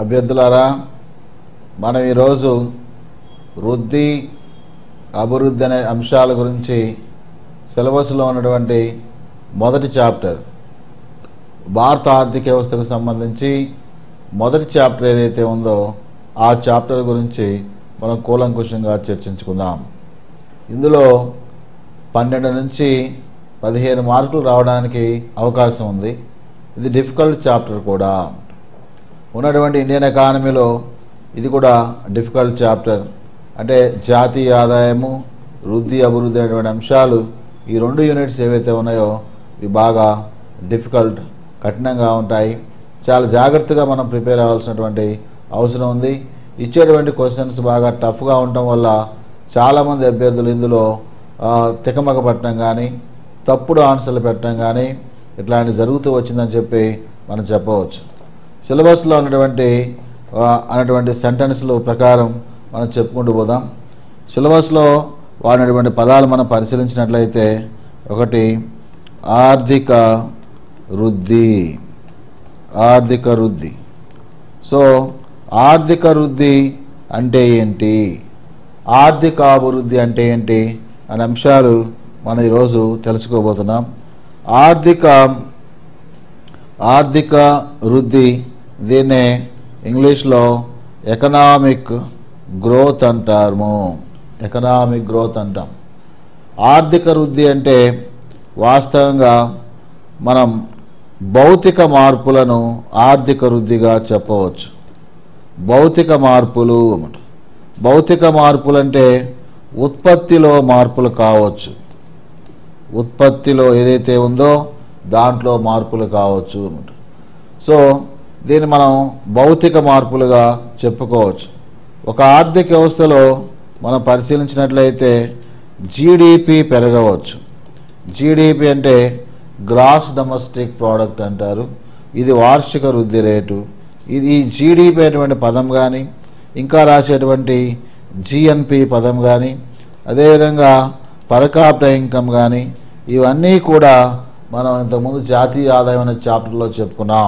అభ్యర్థులారా మనం ఈరోజు వృద్ధి అభివృద్ధి అనే అంశాల గురించి సిలబస్లో ఉన్నటువంటి మొదటి చాప్టర్ భారత ఆర్థిక వ్యవస్థకు సంబంధించి మొదటి చాప్టర్ ఏదైతే ఉందో ఆ చాప్టర్ గురించి మనం కూలంకుషంగా చర్చించుకుందాం ఇందులో పన్నెండు నుంచి పదిహేను మార్కులు రావడానికి అవకాశం ఉంది ఇది డిఫికల్ట్ చాప్టర్ కూడా ఉన్నటువంటి ఇండియన్ ఎకానమీలో ఇది కూడా డిఫికల్ట్ చాప్టర్ అంటే జాతీయ ఆదాయము వృద్ధి అభివృద్ధి అనేటువంటి అంశాలు ఈ రెండు యూనిట్స్ ఏవైతే ఉన్నాయో ఇవి బాగా డిఫికల్ట్ కఠినంగా ఉంటాయి చాలా జాగ్రత్తగా మనం ప్రిపేర్ అవ్వాల్సినటువంటి అవసరం ఉంది ఇచ్చేటువంటి క్వశ్చన్స్ బాగా టఫ్గా ఉండటం వల్ల చాలామంది అభ్యర్థులు ఇందులో ఆ, తికమక పట్టడం కానీ తప్పుడు ఆన్సర్లు పెట్టడం కానీ ఇట్లాంటివి జరుగుతూ వచ్చిందని చెప్పి మనం చెప్పవచ్చు సిలబస్లో ఉన్నటువంటి ఆ, అన్నటువంటి సెంటెన్స్లు ప్రకారం మనం చెప్పుకుంటూ పోదాం సిలబస్లో వాడినటువంటి పదాలు మనం పరిశీలించినట్లయితే ఒకటి ఆర్థిక వృద్ధి ఆర్థిక వృద్ధి సో ఆర్థిక వృద్ధి అంటే ఏంటి ఆర్థిక అభివృద్ధి అంటే ఏంటి అనే అంశాలు మనం ఈరోజు తెలుసుకోబోతున్నాం ఆర్థిక ఆర్థిక వృద్ధి దీన్నే ఇంగ్లీష్లో ఎకనామిక్ గ్రోత్ అంటాము ఎకనామిక్ గ్రోత్ అంటాం ఆర్థిక వృద్ధి అంటే వాస్తవంగా మనం భౌతిక మార్పులను ఆర్థిక వృద్ధిగా చెప్పవచ్చు భౌతిక మార్పులు అన్నమాట భౌతిక మార్పులు అంటే ఉత్పత్తిలో మార్పులు కావచ్చు ఉత్పత్తిలో ఏదైతే ఉందో దాంట్లో మార్పులు కావచ్చు అన్నమాట సో దీన్ని మనం భౌతిక మార్పులుగా చెప్పుకోవచ్చు ఒక ఆర్థిక వ్యవస్థలో మనం పరిశీలించినట్లయితే జీడిపి పెరగవచ్చు జీడిపి అంటే గ్రాస్ డొమెస్టిక్ ప్రోడక్ట్ అంటారు ఇది వార్షిక వృద్ధి రేటు ఇది ఈ జీడిపి అటువంటి పదం కానీ ఇంకా రాసేటువంటి జిఎన్పి పదం కానీ అదేవిధంగా పరకాప్ట ఇన్కమ్ కానీ ఇవన్నీ కూడా మనం ఇంతకుముందు జాతీయ ఆదాయం అనే చాప్టర్లో చెప్పుకున్నాం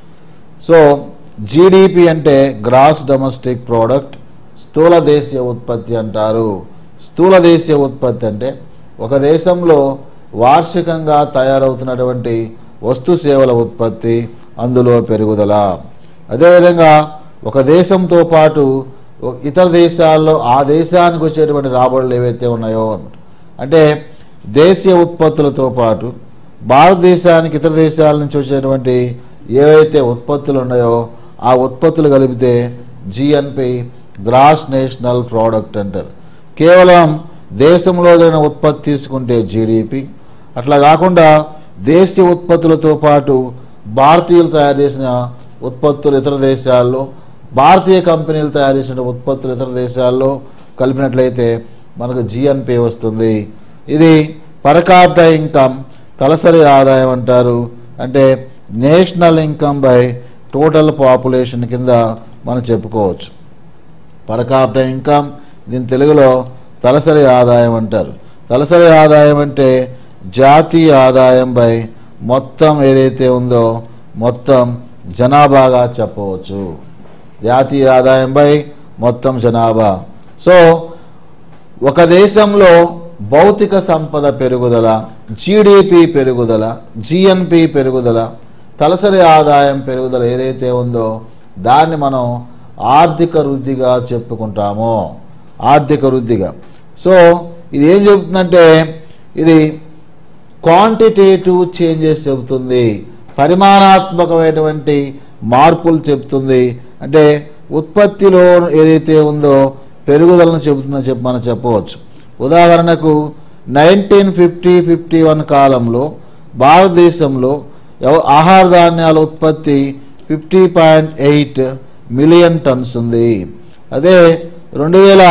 సో జీడిపి అంటే గ్రాస్ డొమెస్టిక్ ప్రోడక్ట్ స్థూల దేశీయ ఉత్పత్తి అంటారు స్థూల దేశీయ ఉత్పత్తి అంటే ఒక దేశంలో వార్షికంగా తయారవుతున్నటువంటి వస్తు సేవల ఉత్పత్తి అందులో పెరుగుదల అదేవిధంగా ఒక దేశంతో పాటు ఒ- ఇతర దేశాల్లో ఆ దేశానికి వచ్చేటువంటి రాబడులు ఏవైతే ఉన్నాయో అన్నమాట. అంటే దేశీయ ఉత్పత్తులతో పాటు భారతదేశానికి ఇతర దేశాల నుంచి వచ్చేటువంటి ఏవైతే ఉత్పత్తులు ఉన్నాయో ఆ ఉత్పత్తులు కలిపితే జిఎన్పి గ్రాస్ నేషనల్ ప్రోడక్ట్ అంటారు కేవలం దేశంలో జరిగిన ఉత్పత్తి తీసుకుంటే జీడిపి అట్లా కాకుండా దేశీయ ఉత్పత్తులతో పాటు భారతీయులు తయారు చేసిన ఉత్పత్తులు ఇతర దేశాల్లో భారతీయ కంపెనీలు తయారు చేసిన ఉత్పత్తులు ఇతర దేశాల్లో కలిపినట్లయితే మనకు జిఎన్పి వస్తుంది ఇది పరకాప్ట ఇన్కమ్ తలసరి ఆదాయం అంటారు అంటే national income by total population కింద మనం చెప్పుకోవచ్చు పరకాప్ట ఇన్కమ్ దీని తెలుగులో తలసరి ఆదాయం అంటారు తలసరి ఆదాయం అంటే జాతీయ ఆదాయం బై మొత్తం ఏదైతే ఉందో మొత్తం జనాభాగా చెప్పవచ్చు జాతీయ ఆదాయం బై మొత్తం జనాభా సో ఒక దేశంలో భౌతిక సంపద పెరుగుదల జీడిపి పెరుగుదల జిఎన్పి పెరుగుదల తలసరి ఆదాయం పెరుగుదల ఏదైతే ఉందో దాన్ని మనం ఆర్థిక వృద్ధిగా చెప్పుకుంటాము ఆర్థిక వృద్ధిగా సో ఇది ఏం చెబుతుందంటే ఇది క్వాంటిటేటివ్ చేంజెస్ చెబుతుంది పరిమాణాత్మకమైనటువంటి మార్పులు చెబుతుంది అంటే ఉత్పత్తిలో ఏదైతే ఉందో పెరుగుదలను చెబుతుందని చెప్పి మనం చెప్పవచ్చు ఉదాహరణకు నైన్టీన్ ఫిఫ్టీ ఫిఫ్టీ వన్ కాలంలో భారతదేశంలో ఎవ- ఆహార ధాన్యాల ఉత్పత్తి fifty point eight million tonnes ఉంది అదే రెండు వేల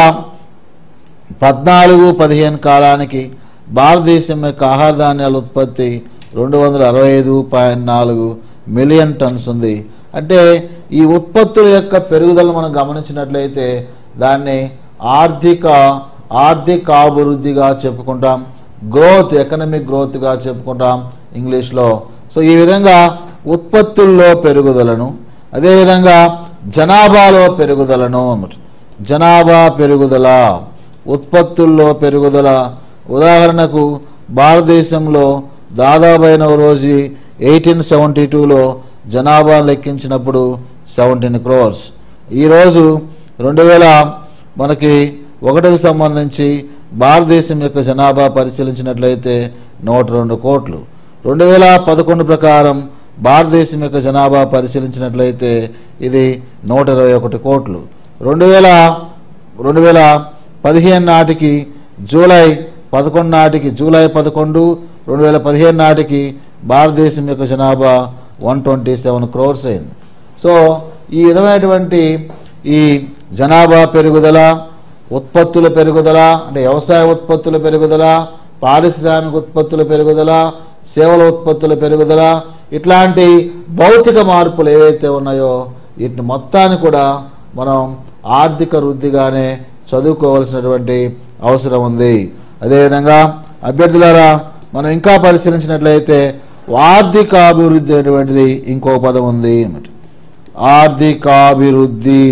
పద్నాలుగు పదిహేను కాలానికి భారతదేశం యొక్క ఆహార ధాన్యాల ఉత్పత్తి రెండు వందల అరవై ఐదు పాయింట్ నాలుగు మిలియన్ టన్స్ ఉంది అంటే ఈ ఉత్పత్తుల యొక్క పెరుగుదల మనం గమనించినట్లయితే దాన్ని ఆర్థిక ఆర్థిక అభివృద్ధిగా చెప్పుకుంటాం గ్రోత్ ఎకనమిక్ గ్రోత్గా చెప్పుకుంటాం ఇంగ్లీష్లో సో ఈ విధంగా ఉత్పత్తుల్లో పెరుగుదలను అదేవిధంగా జనాభాలో పెరుగుదలను అన్నమాట జనాభా పెరుగుదల ఉత్పత్తుల్లో పెరుగుదల ఉదాహరణకు భారతదేశంలో దాదాపైన రోజు ఎయిటీన్ సెవెంటీ టూలో జనాభా లెక్కించినప్పుడు సెవెంటీన్ క్రోర్స్ ఈరోజు రెండు వేల మనకి ఒకటికి సంబంధించి భారతదేశం యొక్క జనాభా పరిశీలించినట్లయితే నూట రెండు కోట్లు రెండు వేల పదకొండు ప్రకారం భారతదేశం యొక్క జనాభా పరిశీలించినట్లయితే ఇది నూట ఇరవై ఒకటి కోట్లు రెండు వేల రెండు వేల పదిహేను నాటికి జూలై పదకొండు నాటికి జూలై పదకొండు రెండు వేల పదిహేను నాటికి భారతదేశం యొక్క జనాభా వన్ ట్వంటీ సెవెన్ క్రోర్స్ అయింది సో ఈ విధమైనటువంటి ఈ జనాభా పెరుగుదల ఉత్పత్తుల పెరుగుదల అంటే వ్యవసాయ ఉత్పత్తుల పెరుగుదల పారిశ్రామిక ఉత్పత్తుల పెరుగుదల సేవల ఉత్పత్తుల పెరుగుదల ఇట్లాంటి భౌతిక మార్పులు ఏవైతే ఉన్నాయో వీటిని మొత్తాన్ని కూడా మనం ఆర్థిక వృద్ధిగానే చదువుకోవాల్సినటువంటి అవసరం ఉంది అదేవిధంగా అభ్యర్థులారా మనం ఇంకా పరిశీలించినట్లయితే ఆర్థికాభివృద్ధి అనేటువంటిది ఇంకో పదం ఉంది అన్నమాట ఆర్థికాభివృద్ధి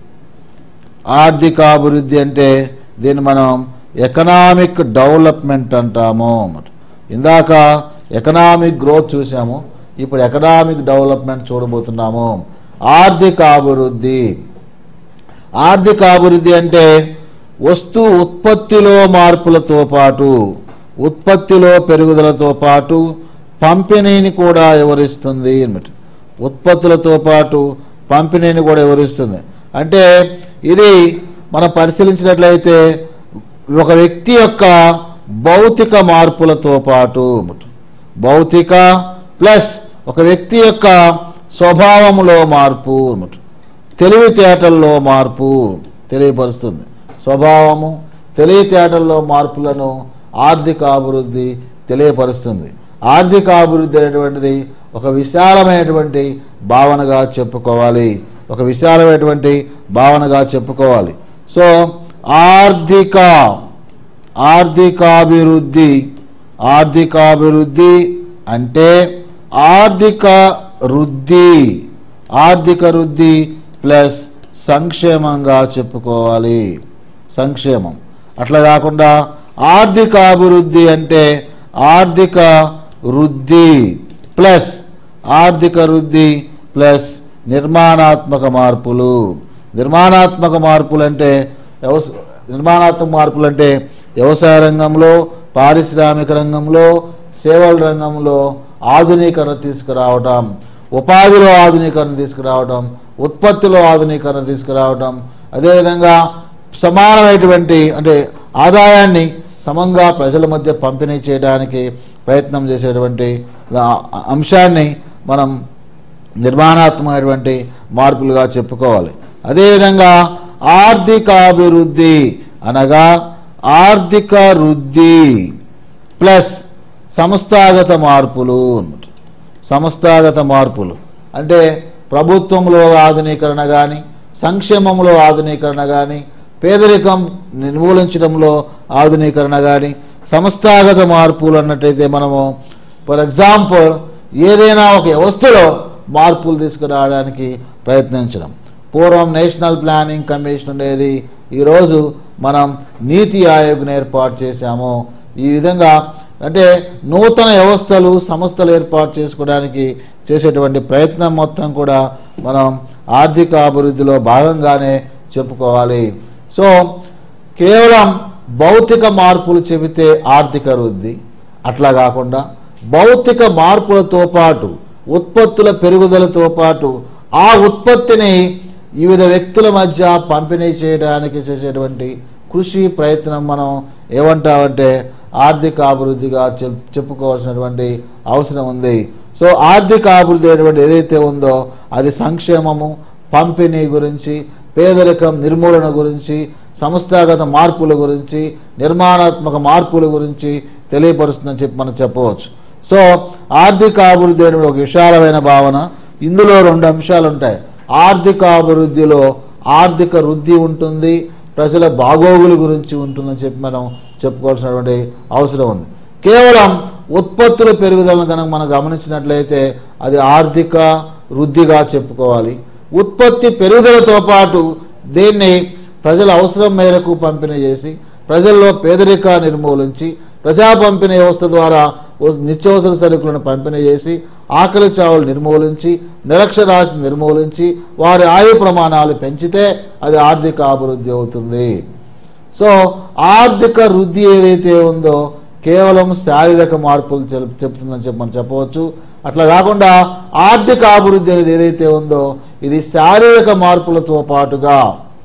ఆర్థికాభివృద్ధి అంటే దీన్ని మనం ఎకనామిక్ డెవలప్మెంట్ అంటాము అన్నమాట ఇందాక ఎకనామిక్ గ్రోత్ చూసాము ఇప్పుడు ఎకనామిక్ డెవలప్మెంట్ చూడబోతున్నాము ఆర్థిక అభివృద్ధి ఆర్థిక అభివృద్ధి అంటే వస్తు ఉత్పత్తిలో మార్పులతో పాటు ఉత్పత్తిలో పెరుగుదలతో పాటు పంపిణీని కూడా వివరిస్తుంది అన్నమాట ఉత్పత్తులతో పాటు పంపిణీని కూడా వివరిస్తుంది అంటే ఇది మనం పరిశీలించినట్లయితే ఒక వ్యక్తి యొక్క భౌతిక మార్పులతో పాటు భౌతిక ప్లస్ ఒక వ్యక్తి యొక్క స్వభావంలో మార్పు అన్నమాట తెలివితేటల్లో మార్పు తెలియపరుస్తుంది స్వభావము తెలివితేటల్లో మార్పులను ఆర్థిక అభివృద్ధి తెలియపరుస్తుంది ఆర్థిక అభివృద్ధి అనేటువంటిది ఒక విశాలమైనటువంటి భావనగా చెప్పుకోవాలి ఒక విశాలమైనటువంటి భావనగా చెప్పుకోవాలి సో ఆర్థిక ఆర్థికాభివృద్ధి ఆర్థికాభివృద్ధి అంటే ఆర్థిక వృద్ధి ఆర్థిక వృద్ధి ప్లస్ సంక్షేమంగా చెప్పుకోవాలి సంక్షేమం అట్లా కాకుండా ఆర్థిక అభివృద్ధి అంటే ఆర్థిక వృద్ధి ప్లస్ ఆర్థిక వృద్ధి ప్లస్ నిర్మాణాత్మక మార్పులు నిర్మాణాత్మక మార్పులు అంటే వ్యవస నిర్మాణాత్మక మార్పులు అంటే వ్యవసాయ రంగంలో పారిశ్రామిక రంగంలో సేవల రంగంలో ఆధునీకరణ తీసుకురావటం ఉపాధిలో ఆధునీకరణ తీసుకురావటం ఉత్పత్తిలో ఆధునీకరణ తీసుకురావటం అదేవిధంగా సమానమైనటువంటి అంటే ఆదాయాన్ని సమంగా ప్రజల మధ్య పంపిణీ చేయడానికి ప్రయత్నం చేసేటువంటి ఆ- అంశాన్ని మనం నిర్మాణాత్మకమైనటువంటి మార్పులుగా చెప్పుకోవాలి అదేవిధంగా ఆర్థికాభివృద్ధి అనగా ఆర్థిక వృద్ధి ప్లస్ సంస్థాగత మార్పులు అన్నమాట సంస్థాగత మార్పులు అంటే ప్రభుత్వంలో ఆధునీకరణ కానీ సంక్షేమంలో ఆధునీకరణ కానీ పేదరికం నిర్మూలించడంలో ఆధునీకరణ కానీ సంస్థాగత మార్పులు అన్నట్టయితే మనము ఫర్ ఎగ్జాంపుల్ ఏదైనా ఒక వ్యవస్థలో మార్పులు తీసుకురావడానికి ప్రయత్నించడం పూర్వం నేషనల్ ప్లానింగ్ కమిషన్ ఉండేది ఈరోజు మనం నీతి ఆయోగ్ను ఏర్పాటు చేశాము ఈ విధంగా అంటే నూతన వ్యవస్థలు సంస్థలు ఏర్పాటు చేసుకోవడానికి చేసేటువంటి ప్రయత్నం మొత్తం కూడా మనం ఆర్థిక అభివృద్ధిలో భాగంగానే చెప్పుకోవాలి సో కేవలం భౌతిక మార్పులు చెబితే ఆర్థిక వృద్ధి అట్లా కాకుండా భౌతిక మార్పులతో పాటు ఉత్పత్తుల పెరుగుదలతో పాటు ఆ ఉత్పత్తిని వివిధ వ్యక్తుల మధ్య పంపిణీ చేయడానికి చేసేటువంటి కృషి ప్రయత్నం మనం ఏమంటామంటే ఆర్థిక అభివృద్ధిగా చెప్ చెప్పుకోవాల్సినటువంటి అవసరం ఉంది సో ఆర్థిక అభివృద్ధి అనేటువంటి ఏదైతే ఉందో అది సంక్షేమము పంపిణీ గురించి పేదరికం నిర్మూలన గురించి సంస్థాగత మార్పుల గురించి నిర్మాణాత్మక మార్పుల గురించి తెలియపరుస్తుందని చెప్పి మనం చెప్పవచ్చు సో ఆర్థిక అభివృద్ధి అనేది ఒక విశాలమైన భావన ఇందులో రెండు అంశాలు ఉంటాయి ఆర్థిక అభివృద్ధిలో ఆర్థిక వృద్ధి ఉంటుంది ప్రజల బాగోగుల గురించి ఉంటుందని చెప్పి మనం చెప్పుకోవాల్సినటువంటి అవసరం ఉంది కేవలం ఉత్పత్తుల పెరుగుదలను కనుక మనం గమనించినట్లయితే అది ఆర్థిక వృద్ధిగా చెప్పుకోవాలి ఉత్పత్తి పెరుగుదలతో పాటు దీన్ని ప్రజల అవసరం మేరకు పంపిణీ చేసి ప్రజల్లో పేదరిక నిర్మూలించి ప్రజా పంపిణీ వ్యవస్థ ద్వారా ఓ- నిత్యావసర సరుకులను పంపిణీ చేసి ఆకలి చావులు నిర్మూలించి నిరక్షరాశిని నిర్మూలించి వారి ఆయు ప్రమాణాలు పెంచితే అది ఆర్థిక అభివృద్ధి అవుతుంది సో ఆర్థిక వృద్ధి ఏదైతే ఉందో కేవలం శారీరక మార్పులు చెప్- చెప్తుందని చెప్పి మనం చెప్పవచ్చు అట్లా కాకుండా ఆర్థిక అభివృద్ధి అనేది ఏదైతే ఉందో ఇది శారీరక మార్పులతో పాటుగా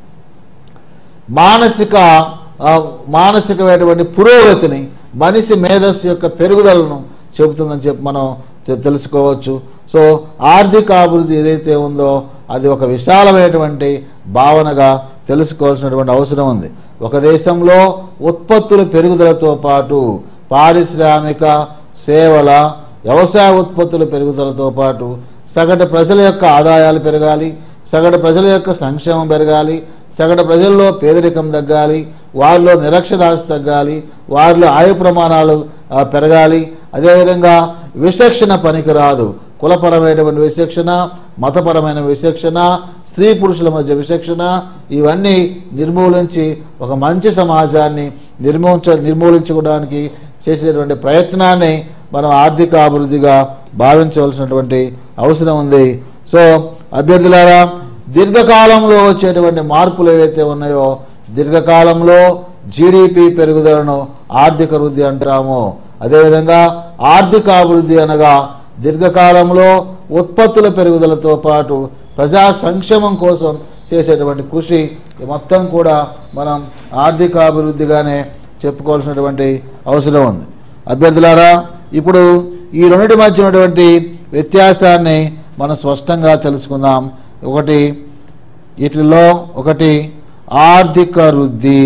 మానసిక ఆ, మానసికమైనటువంటి పురోగతిని మనిషి మేధస్సు యొక్క పెరుగుదలను చెబుతుందని చెప్పి మనం తె- తెలుసుకోవచ్చు సో ఆర్థిక అభివృద్ధి ఏదైతే ఉందో అది ఒక విశాలమైనటువంటి భావనగా తెలుసుకోవాల్సినటువంటి అవసరం ఉంది ఒక దేశంలో ఉత్పత్తుల పెరుగుదలతో పాటు పారిశ్రామిక సేవల వ్యవసాయ ఉత్పత్తుల పెరుగుదలతో పాటు సగటు ప్రజల యొక్క ఆదాయాలు పెరగాలి సగటు ప్రజల యొక్క సంక్షేమం పెరగాలి సగటు ప్రజల్లో పేదరికం తగ్గాలి వారిలో నిరక్షరాస్యత తగ్గాలి వారిలో ఆయు ప్రమాణాలు ఆ, పెరగాలి అదేవిధంగా విచక్షణ పనికిరాదు కులపరమైనటువంటి విచక్షణ మతపరమైన విచక్షణ స్త్రీ పురుషుల మధ్య విచక్షణ ఇవన్నీ నిర్మూలించి ఒక మంచి సమాజాన్ని నిర్మూలించ నిర్మూలించుకోవడానికి చేసేటువంటి ప్రయత్నాన్ని మనం ఆర్థిక అభివృద్ధిగా భావించవలసినటువంటి అవసరం ఉంది సో అభ్యర్థులారా దీర్ఘకాలంలో వచ్చేటువంటి మార్పులు ఏవైతే ఉన్నాయో దీర్ఘకాలంలో జీడిపి పెరుగుదలను ఆర్థిక వృద్ధి అంటాము అదేవిధంగా ఆర్థిక అభివృద్ధి అనగా దీర్ఘకాలంలో ఉత్పత్తుల పెరుగుదలతో పాటు ప్రజా సంక్షేమం కోసం చేసేటువంటి కృషి ఈ మొత్తం కూడా మనం ఆర్థిక అభివృద్ధిగానే చెప్పుకోవాల్సినటువంటి అవసరం ఉంది అభ్యర్థులారా ఇప్పుడు ఈ రెండింటి మధ్య ఉన్నటువంటి వ్యత్యాసాన్ని మనం స్పష్టంగా తెలుసుకుందాం ఒకటి వీటిలో ఒకటి ఆర్థిక వృద్ధి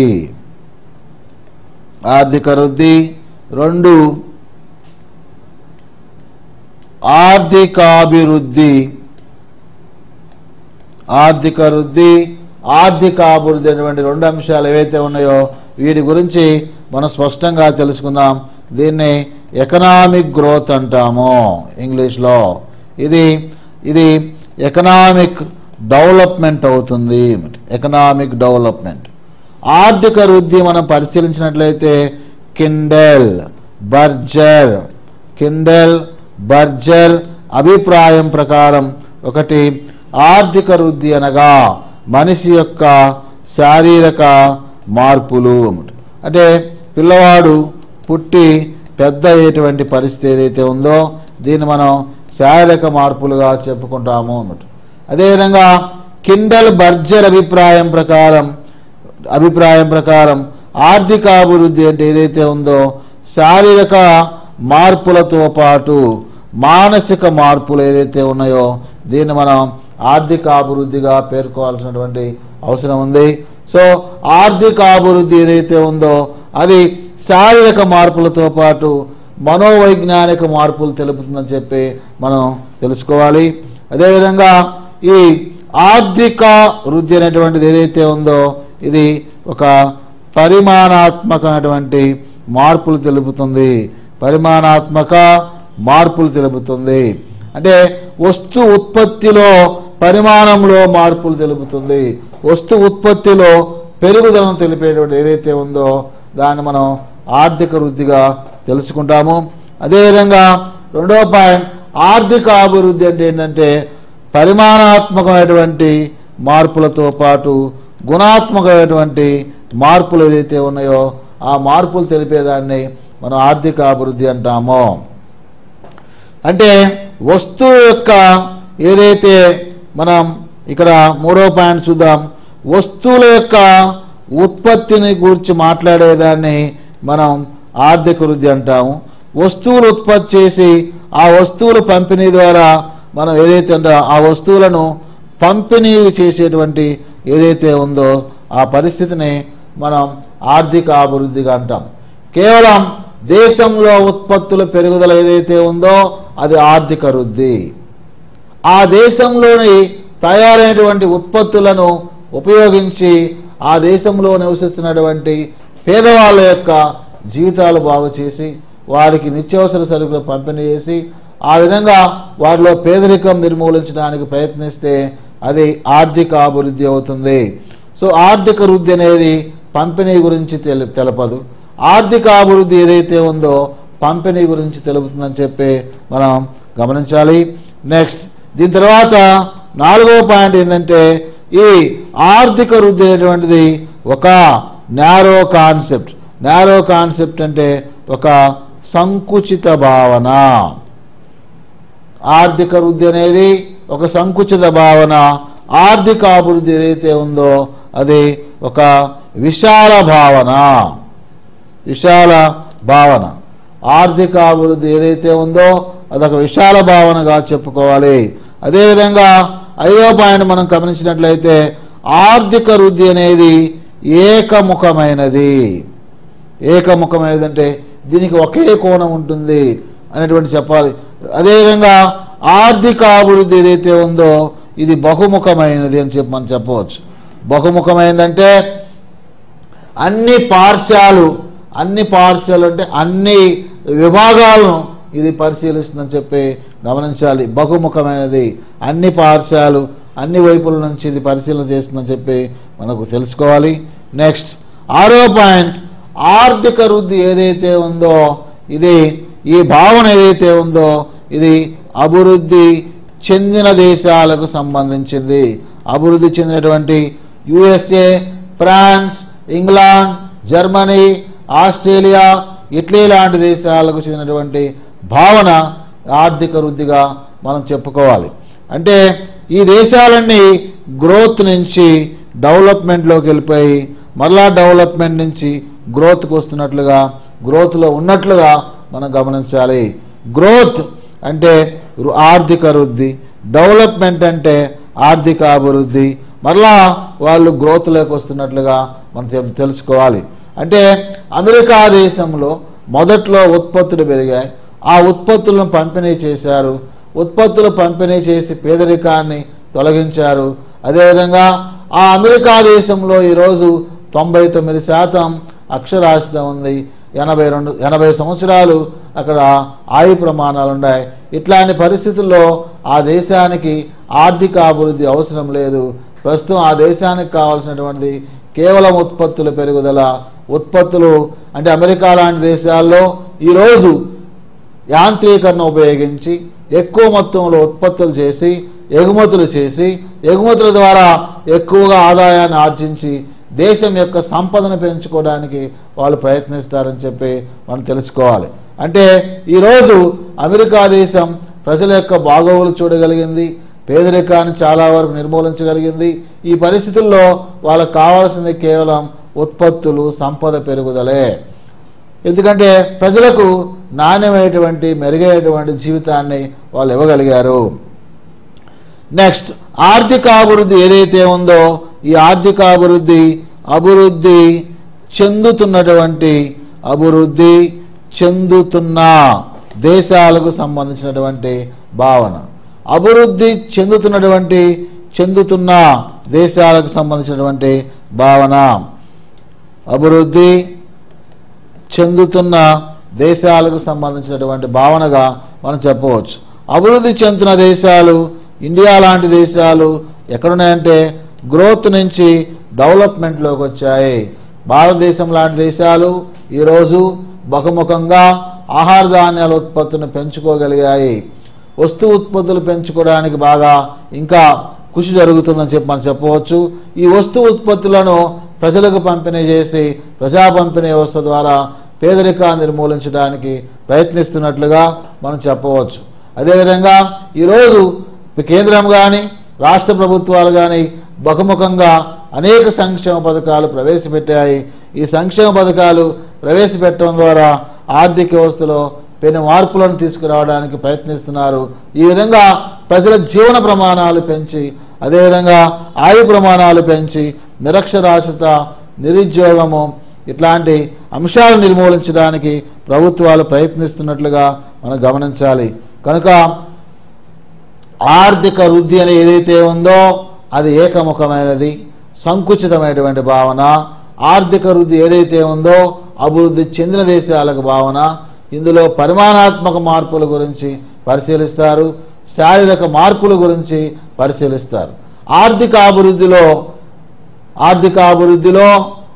ఆర్థిక వృద్ధి రెండు ఆర్థికాభివృద్ధి ఆర్థిక వృద్ధి ఆర్థిక అభివృద్ధి అనేటువంటి రెండు అంశాలు ఏవైతే ఉన్నాయో వీటి గురించి మనం స్పష్టంగా తెలుసుకుందాం దీన్ని ఎకనామిక్ గ్రోత్ అంటాము ఇంగ్లీష్లో ఇది ఇది ఎకనామిక్ డెవలప్మెంట్ అవుతుంది ఎకనామిక్ డెవలప్మెంట్ ఆర్థిక వృద్ధి మనం పరిశీలించినట్లయితే కిండెల్ బర్జర్ కిండెల్ బర్జర్ అభిప్రాయం ప్రకారం ఒకటి ఆర్థిక వృద్ధి అనగా మనిషి యొక్క శారీరక మార్పులు అంటే పిల్లవాడు పుట్టి పెద్ద అయ్యేటువంటి పరిస్థితి ఏదైతే ఉందో దీన్ని మనం శారీరక మార్పులుగా చెప్పుకుంటాము అన్నమాట అదేవిధంగా కిండల్ బర్జర్ అభిప్రాయం ప్రకారం అభిప్రాయం ప్రకారం ఆర్థిక అభివృద్ధి అంటే ఏదైతే ఉందో శారీరక మార్పులతో పాటు మానసిక మార్పులు ఏదైతే ఉన్నాయో దీన్ని మనం ఆర్థిక అభివృద్ధిగా పేర్కోవాల్సినటువంటి అవసరం ఉంది సో ఆర్థిక అభివృద్ధి ఏదైతే ఉందో అది శారీరక మార్పులతో పాటు మనోవైజ్ఞానిక మార్పులు తెలుపుతుందని చెప్పి మనం తెలుసుకోవాలి అదేవిధంగా ఈ ఆర్థిక వృద్ధి అనేటువంటిది ఏదైతే ఉందో ఇది ఒక పరిమాణాత్మకమైనటువంటి మార్పులు తెలుపుతుంది పరిమాణాత్మక మార్పులు తెలుపుతుంది అంటే వస్తు ఉత్పత్తిలో పరిమాణంలో మార్పులు తెలుపుతుంది వస్తు ఉత్పత్తిలో పెరుగుదలను తెలిపేటువంటి ఏదైతే ఉందో దాన్ని మనం ఆర్థిక వృద్ధిగా తెలుసుకుంటాము అదేవిధంగా రెండవ పాయింట్ ఆర్థిక అభివృద్ధి అంటే ఏంటంటే పరిమాణాత్మకమైనటువంటి మార్పులతో పాటు గుణాత్మకమైనటువంటి మార్పులు ఏదైతే ఉన్నాయో ఆ మార్పులు తెలిపేదాన్ని మనం ఆర్థిక అభివృద్ధి అంటాము అంటే వస్తువు యొక్క ఏదైతే మనం ఇక్కడ మూడో పాయింట్ చూద్దాం వస్తువుల యొక్క ఉత్పత్తిని గురించి మాట్లాడేదాన్ని మనం ఆర్థిక వృద్ధి అంటాము వస్తువులు ఉత్పత్తి చేసి ఆ వస్తువుల పంపిణీ ద్వారా మనం ఏదైతే ఉందో ఆ వస్తువులను పంపిణీ చేసేటువంటి ఏదైతే ఉందో ఆ పరిస్థితిని మనం ఆర్థిక అభివృద్ధిగా అంటాం కేవలం దేశంలో ఉత్పత్తుల పెరుగుదల ఏదైతే ఉందో అది ఆర్థిక వృద్ధి ఆ దేశంలోని తయారైనటువంటి ఉత్పత్తులను ఉపయోగించి ఆ దేశంలో నివసిస్తున్నటువంటి పేదవాళ్ళ యొక్క జీవితాలు బాగు చేసి వారికి నిత్యావసర సరుకులు పంపిణీ చేసి ఆ విధంగా వారిలో పేదరికం నిర్మూలించడానికి ప్రయత్నిస్తే అది ఆర్థిక అభివృద్ధి అవుతుంది సో ఆర్థిక వృద్ధి అనేది పంపిణీ గురించి తెలి తెలపదు ఆర్థిక అభివృద్ధి ఏదైతే ఉందో పంపిణీ గురించి తెలుపుతుందని చెప్పి మనం గమనించాలి నెక్స్ట్ దీని తర్వాత నాలుగవ పాయింట్ ఏంటంటే ఈ ఆర్థిక వృద్ధి అనేటువంటిది ఒక నేరో కాన్సెప్ట్ నేరో కాన్సెప్ట్ అంటే ఒక సంకుచిత భావన ఆర్థిక వృద్ధి అనేది ఒక సంకుచిత భావన ఆర్థిక అభివృద్ధి ఏదైతే ఉందో అది ఒక విశాల భావన విశాల భావన ఆర్థిక అభివృద్ధి ఏదైతే ఉందో అదొక విశాల భావనగా చెప్పుకోవాలి అదేవిధంగా ఐదో పాయింట్ మనం గమనించినట్లయితే ఆర్థిక వృద్ధి అనేది ఏకముఖమైనది ఏకముఖమైనది అంటే దీనికి ఒకే కోణం ఉంటుంది అనేటువంటి చెప్పాలి అదేవిధంగా ఆర్థిక అభివృద్ధి ఏదైతే ఉందో ఇది బహుముఖమైనది అని చెప్పి మనం చెప్పవచ్చు బహుముఖమైనదంటే అన్ని పార్శ్యాలు అన్ని పార్శ్యాలు అంటే అన్ని విభాగాలను ఇది పరిశీలిస్తుందని చెప్పి గమనించాలి బహుముఖమైనది అన్ని పార్శ్యాలు అన్ని వైపుల నుంచి ఇది పరిశీలన చేస్తుందని చెప్పి మనకు తెలుసుకోవాలి నెక్స్ట్ ఆరో పాయింట్ ఆర్థిక వృద్ధి ఏదైతే ఉందో ఇది ఈ భావన ఏదైతే ఉందో ఇది అభివృద్ధి చెందిన దేశాలకు సంబంధించింది అభివృద్ధి చెందినటువంటి USA France England Germany Australia Italy లాంటి దేశాలకు చెందినటువంటి భావన ఆర్థిక వృద్ధిగా మనం చెప్పుకోవాలి అంటే ఈ దేశాలన్నీ గ్రోత్ నుంచి డెవలప్మెంట్లోకి వెళ్ళిపోయి మరలా డెవలప్మెంట్ నుంచి గ్రోత్కి వస్తున్నట్లుగా గ్రోత్లో ఉన్నట్లుగా మనం గమనించాలి గ్రోత్ అంటే రు- ఆర్థిక వృద్ధి డెవలప్మెంట్ అంటే ఆర్థిక అభివృద్ధి మరలా వాళ్ళు గ్రోత్లోకి వస్తున్నట్లుగా మనం తె- తెలుసుకోవాలి అంటే అమెరికా దేశంలో మొదట్లో ఉత్పత్తులు పెరిగాయి ఆ ఉత్పత్తులను పంపిణీ చేశారు ఉత్పత్తులు పంపిణీ చేసి పేదరికాన్ని తొలగించారు అదేవిధంగా ఆ అమెరికా దేశంలో ఈరోజు తొంభై తొమ్మిది శాతం అక్షరాస్యత ఉంది ఎనభై రెండు ఎనభై సంవత్సరాలు అక్కడ ఆయు ప్రమాణాలు ఉన్నాయి ఇట్లాంటి పరిస్థితుల్లో ఆ దేశానికి ఆర్థిక అభివృద్ధి అవసరం లేదు ప్రస్తుతం ఆ దేశానికి కావాల్సినటువంటి కేవలం ఉత్పత్తుల పెరుగుదల ఉత్పత్తులు అంటే అమెరికా లాంటి దేశాల్లో ఈరోజు యాంత్రీకరణ ఉపయోగించి ఎక్కువ మొత్తంలో ఉత్పత్తులు చేసి ఎగుమతులు చేసి ఎగుమతుల ద్వారా ఎక్కువగా ఆదాయాన్ని ఆర్జించి దేశం యొక్క సంపదను పెంచుకోవడానికి వాళ్ళు ప్రయత్నిస్తారని చెప్పి మనం తెలుసుకోవాలి అంటే ఈరోజు అమెరికా దేశం ప్రజల యొక్క బాగోగులు చూడగలిగింది పేదరికాన్ని చాలా వరకు నిర్మూలించగలిగింది ఈ పరిస్థితుల్లో వాళ్ళకు కావాల్సింది కేవలం ఉత్పత్తులు సంపద పెరుగుదలే ఎందుకంటే ప్రజలకు నాణ్యమైనటువంటి మెరుగైనటువంటి జీవితాన్ని వాళ్ళు ఇవ్వగలిగారు నెక్స్ట్ ఆర్థిక అభివృద్ధి ఏదైతే ఉందో ఈ ఆర్థిక అభివృద్ధి అభివృద్ధి చెందుతున్నటువంటి అభివృద్ధి చెందుతున్న దేశాలకు సంబంధించినటువంటి భావన అభివృద్ధి చెందుతున్నటువంటి చెందుతున్న దేశాలకు సంబంధించినటువంటి భావన అభివృద్ధి చెందుతున్న దేశాలకు సంబంధించినటువంటి భావనగా మనం చెప్పవచ్చు అభివృద్ధి చెందుతున్న దేశాలు ఇండియా లాంటి దేశాలు ఎక్కడున్నాయంటే గ్రోత్ నుంచి డెవలప్మెంట్లోకి వచ్చాయి భారతదేశం లాంటి దేశాలు ఈరోజు బహుముఖంగా ఆహార ధాన్యాల ఉత్పత్తిని పెంచుకోగలిగాయి వస్తు ఉత్పత్తులు పెంచుకోవడానికి బాగా ఇంకా కృషి జరుగుతుందని చెప్పి మనం చెప్పవచ్చు ఈ వస్తు ఉత్పత్తులను ప్రజలకు పంపిణీ చేసి ప్రజా పంపిణీ వ్యవస్థ ద్వారా పేదరికాన్ని నిర్మూలించడానికి ప్రయత్నిస్తున్నట్లుగా మనం చెప్పవచ్చు అదేవిధంగా ఈరోజు కేంద్రం కానీ రాష్ట్ర ప్రభుత్వాలు కానీ బహుముఖంగా అనేక సంక్షేమ పథకాలు ప్రవేశపెట్టాయి ఈ సంక్షేమ పథకాలు ప్రవేశపెట్టడం ద్వారా ఆర్థిక వ్యవస్థలో పెను మార్పులను తీసుకురావడానికి ప్రయత్నిస్తున్నారు ఈ విధంగా ప్రజల జీవన ప్రమాణాలు పెంచి అదేవిధంగా ఆయు ప్రమాణాలు పెంచి నిరక్షరాస్యత నిరుద్యోగము ఇట్లాంటి అంశాలు నిర్మూలించడానికి ప్రభుత్వాలు ప్రయత్నిస్తున్నట్లుగా మనం గమనించాలి కనుక ఆర్థిక వృద్ధి అని ఏదైతే ఉందో అది ఏకముఖమైనది సంకుచితమైనటువంటి భావన ఆర్థిక వృద్ధి ఏదైతే ఉందో అభివృద్ధి చెందిన దేశాలకు భావన ఇందులో పరిమాణాత్మక మార్పుల గురించి పరిశీలిస్తారు శారీరక మార్పుల గురించి పరిశీలిస్తారు ఆర్థిక అభివృద్ధిలో ఆర్థిక అభివృద్ధిలో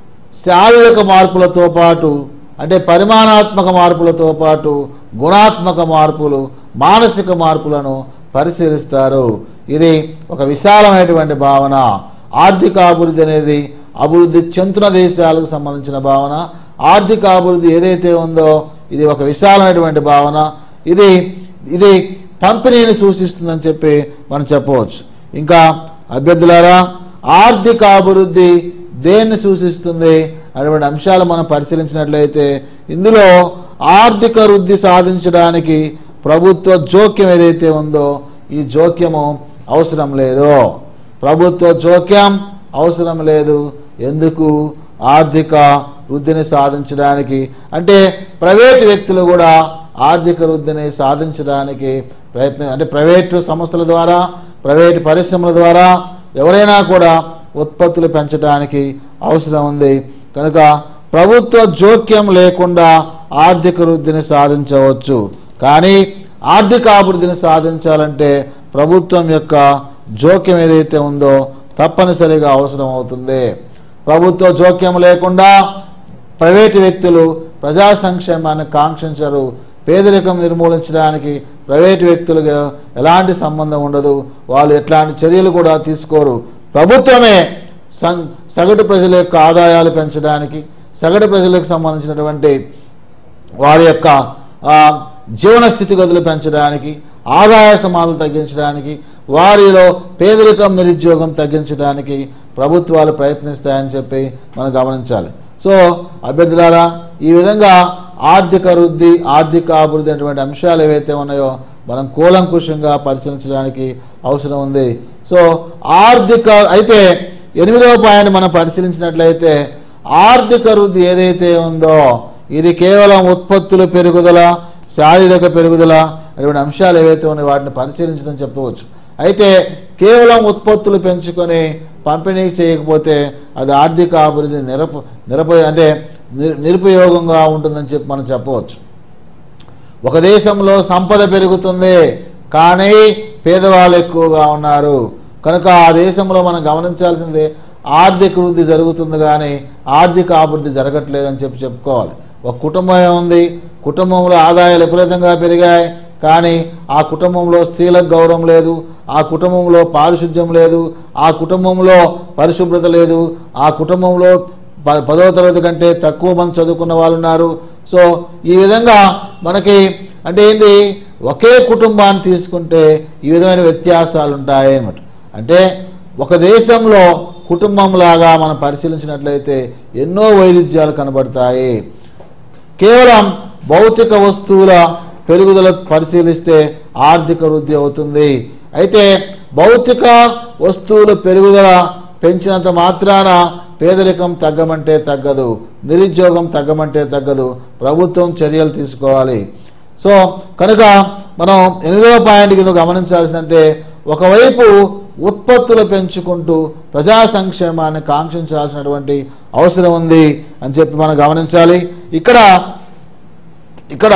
శారీరక మార్పులతో పాటు అంటే పరిమాణాత్మక మార్పులతో పాటు గుణాత్మక మార్పులు మానసిక మార్పులను పరిశీలిస్తారు ఇది ఒక విశాలమైనటువంటి భావన ఆర్థిక అభివృద్ధి అనేది అభివృద్ధి చెందుతున్న దేశాలకు సంబంధించిన భావన ఆర్థిక అభివృద్ధి ఏదైతే ఉందో ఇది ఒక విశాలమైనటువంటి భావన ఇది ఇది పంపిణీని సూచిస్తుందని చెప్పి మనం చెప్పవచ్చు ఇంకా అభ్యర్థులారా ఆర్థిక అభివృద్ధి దేన్ని సూచిస్తుంది అటువంటి అంశాలు మనం పరిశీలించినట్లయితే ఇందులో ఆర్థిక వృద్ధి సాధించడానికి ప్రభుత్వ జోక్యం ఏదైతే ఉందో ఈ జోక్యము అవసరం లేదు ప్రభుత్వ జోక్యం అవసరం లేదు ఎందుకు ఆర్థిక వృద్ధిని సాధించడానికి అంటే ప్రైవేటు వ్యక్తులు కూడా ఆర్థిక వృద్ధిని సాధించడానికి ప్రయత్నం అంటే ప్రైవేటు సంస్థల ద్వారా ప్రైవేటు పరిశ్రమల ద్వారా ఎవరైనా కూడా ఉత్పత్తులు పెంచడానికి అవసరం ఉంది కనుక ప్రభుత్వ జోక్యం లేకుండా ఆర్థిక వృద్ధిని సాధించవచ్చు కానీ ఆర్థిక అభివృద్ధిని సాధించాలంటే ప్రభుత్వం యొక్క జోక్యం ఏదైతే ఉందో తప్పనిసరిగా అవసరం అవుతుంది ప్రభుత్వ జోక్యం లేకుండా ప్రైవేటు వ్యక్తులు ప్రజా సంక్షేమాన్ని కాంక్షించరు పేదరికం నిర్మూలించడానికి ప్రైవేటు వ్యక్తులకు ఎలాంటి సంబంధం ఉండదు వాళ్ళు ఎట్లాంటి చర్యలు కూడా తీసుకోరు ప్రభుత్వమే సం- సగటు ప్రజల యొక్క ఆదాయాలు పెంచడానికి సగటు ప్రజలకు సంబంధించినటువంటి వారి యొక్క ఆ, జీవన స్థితిగతులు పెంచడానికి ఆదాయ సమాలు తగ్గించడానికి వారిలో పేదరికం నిరుద్యోగం తగ్గించడానికి ప్రభుత్వాలు ప్రయత్నిస్తాయని చెప్పి మనం గమనించాలి సో అభ్యర్థులారా ఈ విధంగా ఆర్థిక వృద్ధి ఆర్థిక అభివృద్ధి అనేటువంటి అంశాలు ఏవైతే ఉన్నాయో మనం కూలంకుషంగా పరిశీలించడానికి అవసరం ఉంది సో ఆర్థిక అయితే ఎనిమిదవ పాయింట్ మనం పరిశీలించినట్లయితే ఆర్థిక వృద్ధి ఏదైతే ఉందో ఇది కేవలం ఉత్పత్తుల పెరుగుదల శారీరక పెరుగుదల అటువంటి అంశాలు ఏవైతే ఉన్నాయో వాటిని పరిశీలించడం చెప్పవచ్చు అయితే కేవలం ఉత్పత్తులు పెంచుకొని పంపిణీ చేయకపోతే అది ఆర్థిక అభివృద్ధి నిరప నిరప అంటే నిర్- నిరుపయోగంగా ఉంటుందని చెప్పి మనం చెప్పవచ్చు ఒక దేశంలో సంపద పెరుగుతుంది కానీ పేదవాళ్ళు ఎక్కువగా ఉన్నారు కనుక ఆ దేశంలో మనం గమనించాల్సిందే ఆర్థిక వృద్ధి జరుగుతుంది కానీ ఆర్థిక అభివృద్ధి జరగట్లేదని చెప్పి చెప్పుకోవాలి ఒక కుటుంబం ఉంది కుటుంబంలో ఆదాయాలు విపరీతంగా పెరిగాయి కానీ ఆ కుటుంబంలో స్త్రీలకు గౌరవం లేదు ఆ కుటుంబంలో పారిశుద్ధ్యం లేదు ఆ కుటుంబంలో పరిశుభ్రత లేదు ఆ కుటుంబంలో ప- పదవ తరగతి కంటే తక్కువ మంది చదువుకున్న వాళ్ళు ఉన్నారు సో ఈ విధంగా మనకి అంటే ఏంటి ఒకే కుటుంబాన్ని తీసుకుంటే ఈ విధమైన వ్యత్యాసాలు ఉంటాయి అన్నమాట అంటే ఒక దేశంలో కుటుంబం లాగా మనం పరిశీలించినట్లయితే ఎన్నో వైరుధ్యాలు కనబడతాయి కేవలం భౌతిక వస్తువుల పెరుగుదల పరిశీలిస్తే ఆర్థిక వృద్ధి అవుతుంది అయితే భౌతిక వస్తువుల పెరుగుదల పెంచినంత మాత్రాన పేదరికం తగ్గమంటే తగ్గదు నిరుద్యోగం తగ్గమంటే తగ్గదు ప్రభుత్వం చర్యలు తీసుకోవాలి సో కనుక మనం ఎనిమిదవ పాయింట్ కింద గమనించాల్సిందంటే ఒకవైపు ఉత్పత్తులు పెంచుకుంటూ ప్రజా సంక్షేమాన్ని కాంక్షించాల్సినటువంటి అవసరం ఉంది అని చెప్పి మనం గమనించాలి ఇక్కడ ఇక్కడ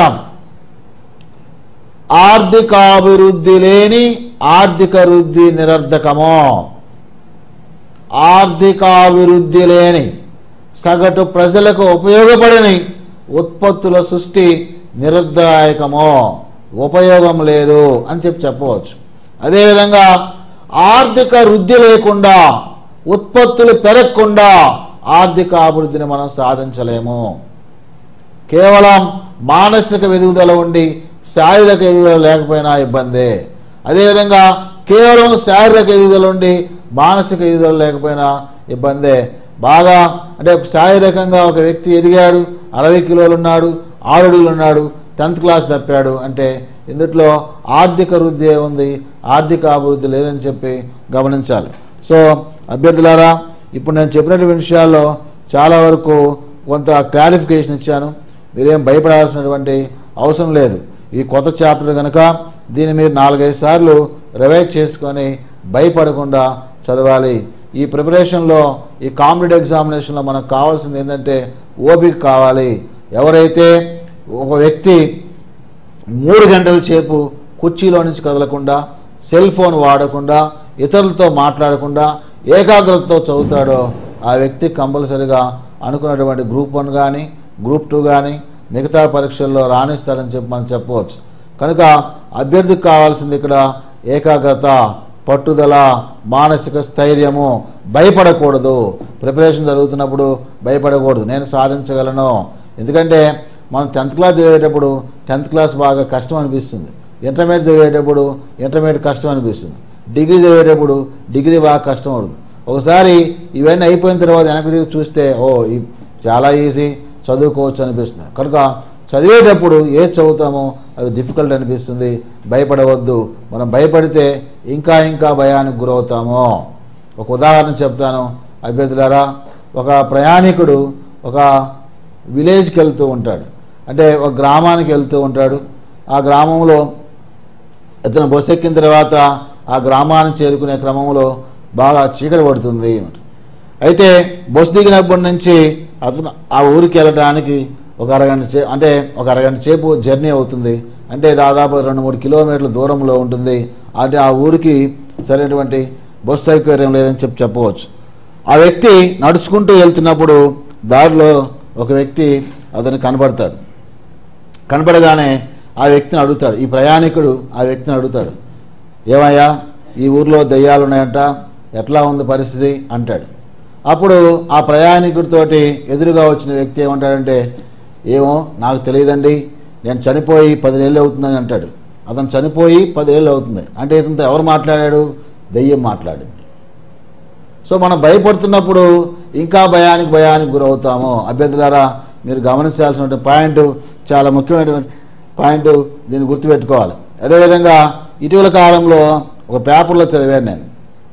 ఆర్థికాభివృద్ధి లేని ఆర్థిక వృద్ధి నిరర్ధకము ఆర్థికాభివృద్ధి లేని సగటు ప్రజలకు ఉపయోగపడని ఉత్పత్తుల సృష్టి నిరుద్దాయకము ఉపయోగం లేదు అని చెప్పి చెప్పవచ్చు అదేవిధంగా ఆర్థిక వృద్ధి లేకుండా ఉత్పత్తులు పెరగకుండా ఆర్థిక అభివృద్ధిని మనం సాధించలేము కేవలం మానసిక ఎదుగుదల ఉండి శారీరక ఎదుగుదల లేకపోయినా ఇబ్బందే అదేవిధంగా కేవలం శారీరక ఎదుగుదల ఉండి మానసిక ఎదుగుదల లేకపోయినా ఇబ్బందే బాగా అంటే శారీరకంగా ఒక వ్యక్తి ఎదిగాడు అరవై కిలోలు ఉన్నాడు ఆరు అడుగులు ఉన్నాడు టెన్త్ క్లాస్ తప్పాడు అంటే ఇందుట్లో ఆర్థిక వృద్ధి ఉంది ఆర్థిక అభివృద్ధి లేదని చెప్పి గమనించాలి సో అభ్యర్థులారా ఇప్పుడు నేను చెప్పినటువంటి విషయాల్లో చాలా వరకు కొంత క్లారిఫికేషన్ ఇచ్చాను మీరేం భయపడాల్సినటువంటి అవసరం లేదు ఈ కొత్త చాప్టర్ కనుక దీన్ని మీరు నాలుగైదు సార్లు రివైజ్ చేసుకొని భయపడకుండా చదవాలి ఈ ప్రిపరేషన్లో ఈ కాంపిటేటివ్ ఎగ్జామినేషన్లో మనకు కావాల్సింది ఏంటంటే ఓపిక కావాలి ఎవరైతే ఒక వ్యక్తి మూడు గంటల సేపు కుర్చీలో నుంచి కదలకుండా సెల్ ఫోన్ వాడకుండా ఇతరులతో మాట్లాడకుండా ఏకాగ్రతతో చదువుతాడో ఆ వ్యక్తి కంపల్సరిగా అనుకున్నటువంటి గ్రూప్ వన్ కానీ గ్రూప్ టూ కానీ మిగతా పరీక్షల్లో రాణిస్తాడని చెప్పి మనం చెప్పవచ్చు కనుక అభ్యర్థికి కావాల్సింది ఇక్కడ ఏకాగ్రత పట్టుదల మానసిక స్థైర్యము భయపడకూడదు ప్రిపరేషన్ జరుగుతున్నప్పుడు భయపడకూడదు నేను సాధించగలను ఎందుకంటే మనం టెన్త్ క్లాస్ చదివేటప్పుడు టెన్త్ క్లాస్ బాగా కష్టం అనిపిస్తుంది ఇంటర్మీడియట్ చదివేటప్పుడు ఇంటర్మీడియట్ కష్టం అనిపిస్తుంది డిగ్రీ చదివేటప్పుడు డిగ్రీ బాగా కష్టం అవుతుంది ఒకసారి ఇవన్నీ అయిపోయిన తర్వాత వెనక్కి తిరిగి చూస్తే ఓ ఈ చాలా ఈజీ చదువుకోవచ్చు అనిపిస్తుంది కనుక చదివేటప్పుడు ఏది చదువుతామో అది డిఫికల్ట్ అనిపిస్తుంది భయపడవద్దు మనం భయపడితే ఇంకా ఇంకా భయానికి గురవుతాము ఒక ఉదాహరణ చెప్తాను అభ్యర్థులారా ఒక ప్రయాణికుడు ఒక విలేజ్కి వెళ్తూ ఉంటాడు అంటే ఒక గ్రామానికి వెళ్తూ ఉంటాడు ఆ గ్రామంలో ఇతను బస్సు ఎక్కిన తర్వాత ఆ గ్రామానికి చేరుకునే క్రమంలో బాగా చీకటి పడుతుంది అయితే బస్సు దిగినప్పటి నుంచి అతను ఆ ఊరికి వెళ్ళడానికి ఒక అరగంట చే అంటే ఒక అరగంట సేపు జర్నీ అవుతుంది అంటే దాదాపు రెండు మూడు కిలోమీటర్ల దూరంలో ఉంటుంది అంటే ఆ ఊరికి సరైనటువంటి బస్సు సౌకర్యం లేదని చెప్పి చెప్పవచ్చు ఆ వ్యక్తి నడుచుకుంటూ వెళ్తున్నప్పుడు దారిలో ఒక వ్యక్తి అతను కనబడతాడు కనపడగానే ఆ వ్యక్తిని అడుగుతాడు ఈ ప్రయాణికుడు ఆ వ్యక్తిని అడుగుతాడు ఏమయ్యా ఈ ఊర్లో దయ్యాలు ఉన్నాయంట ఎట్లా ఉంది పరిస్థితి అంటాడు అప్పుడు ఆ ప్రయాణికుడితోటి ఎదురుగా వచ్చిన వ్యక్తి ఏమంటాడంటే ఏమో నాకు తెలియదండి నేను చనిపోయి పదివేళ్ళు అవుతుందని అంటాడు అతను చనిపోయి పదివేళ్ళు అవుతుంది అంటే ఇతనితో ఎవరు మాట్లాడాడు దెయ్యం మాట్లాడింది సో మనం భయపడుతున్నప్పుడు ఇంకా భయానికి భయానికి గురవుతాము అభ్యర్థులారా మీరు గమనించాల్సిన పాయింట్ చాలా ముఖ్యమైనటువంటి పాయింట్ దీన్ని గుర్తుపెట్టుకోవాలి అదేవిధంగా ఇటీవల కాలంలో ఒక పేపర్లో చదివాను నేను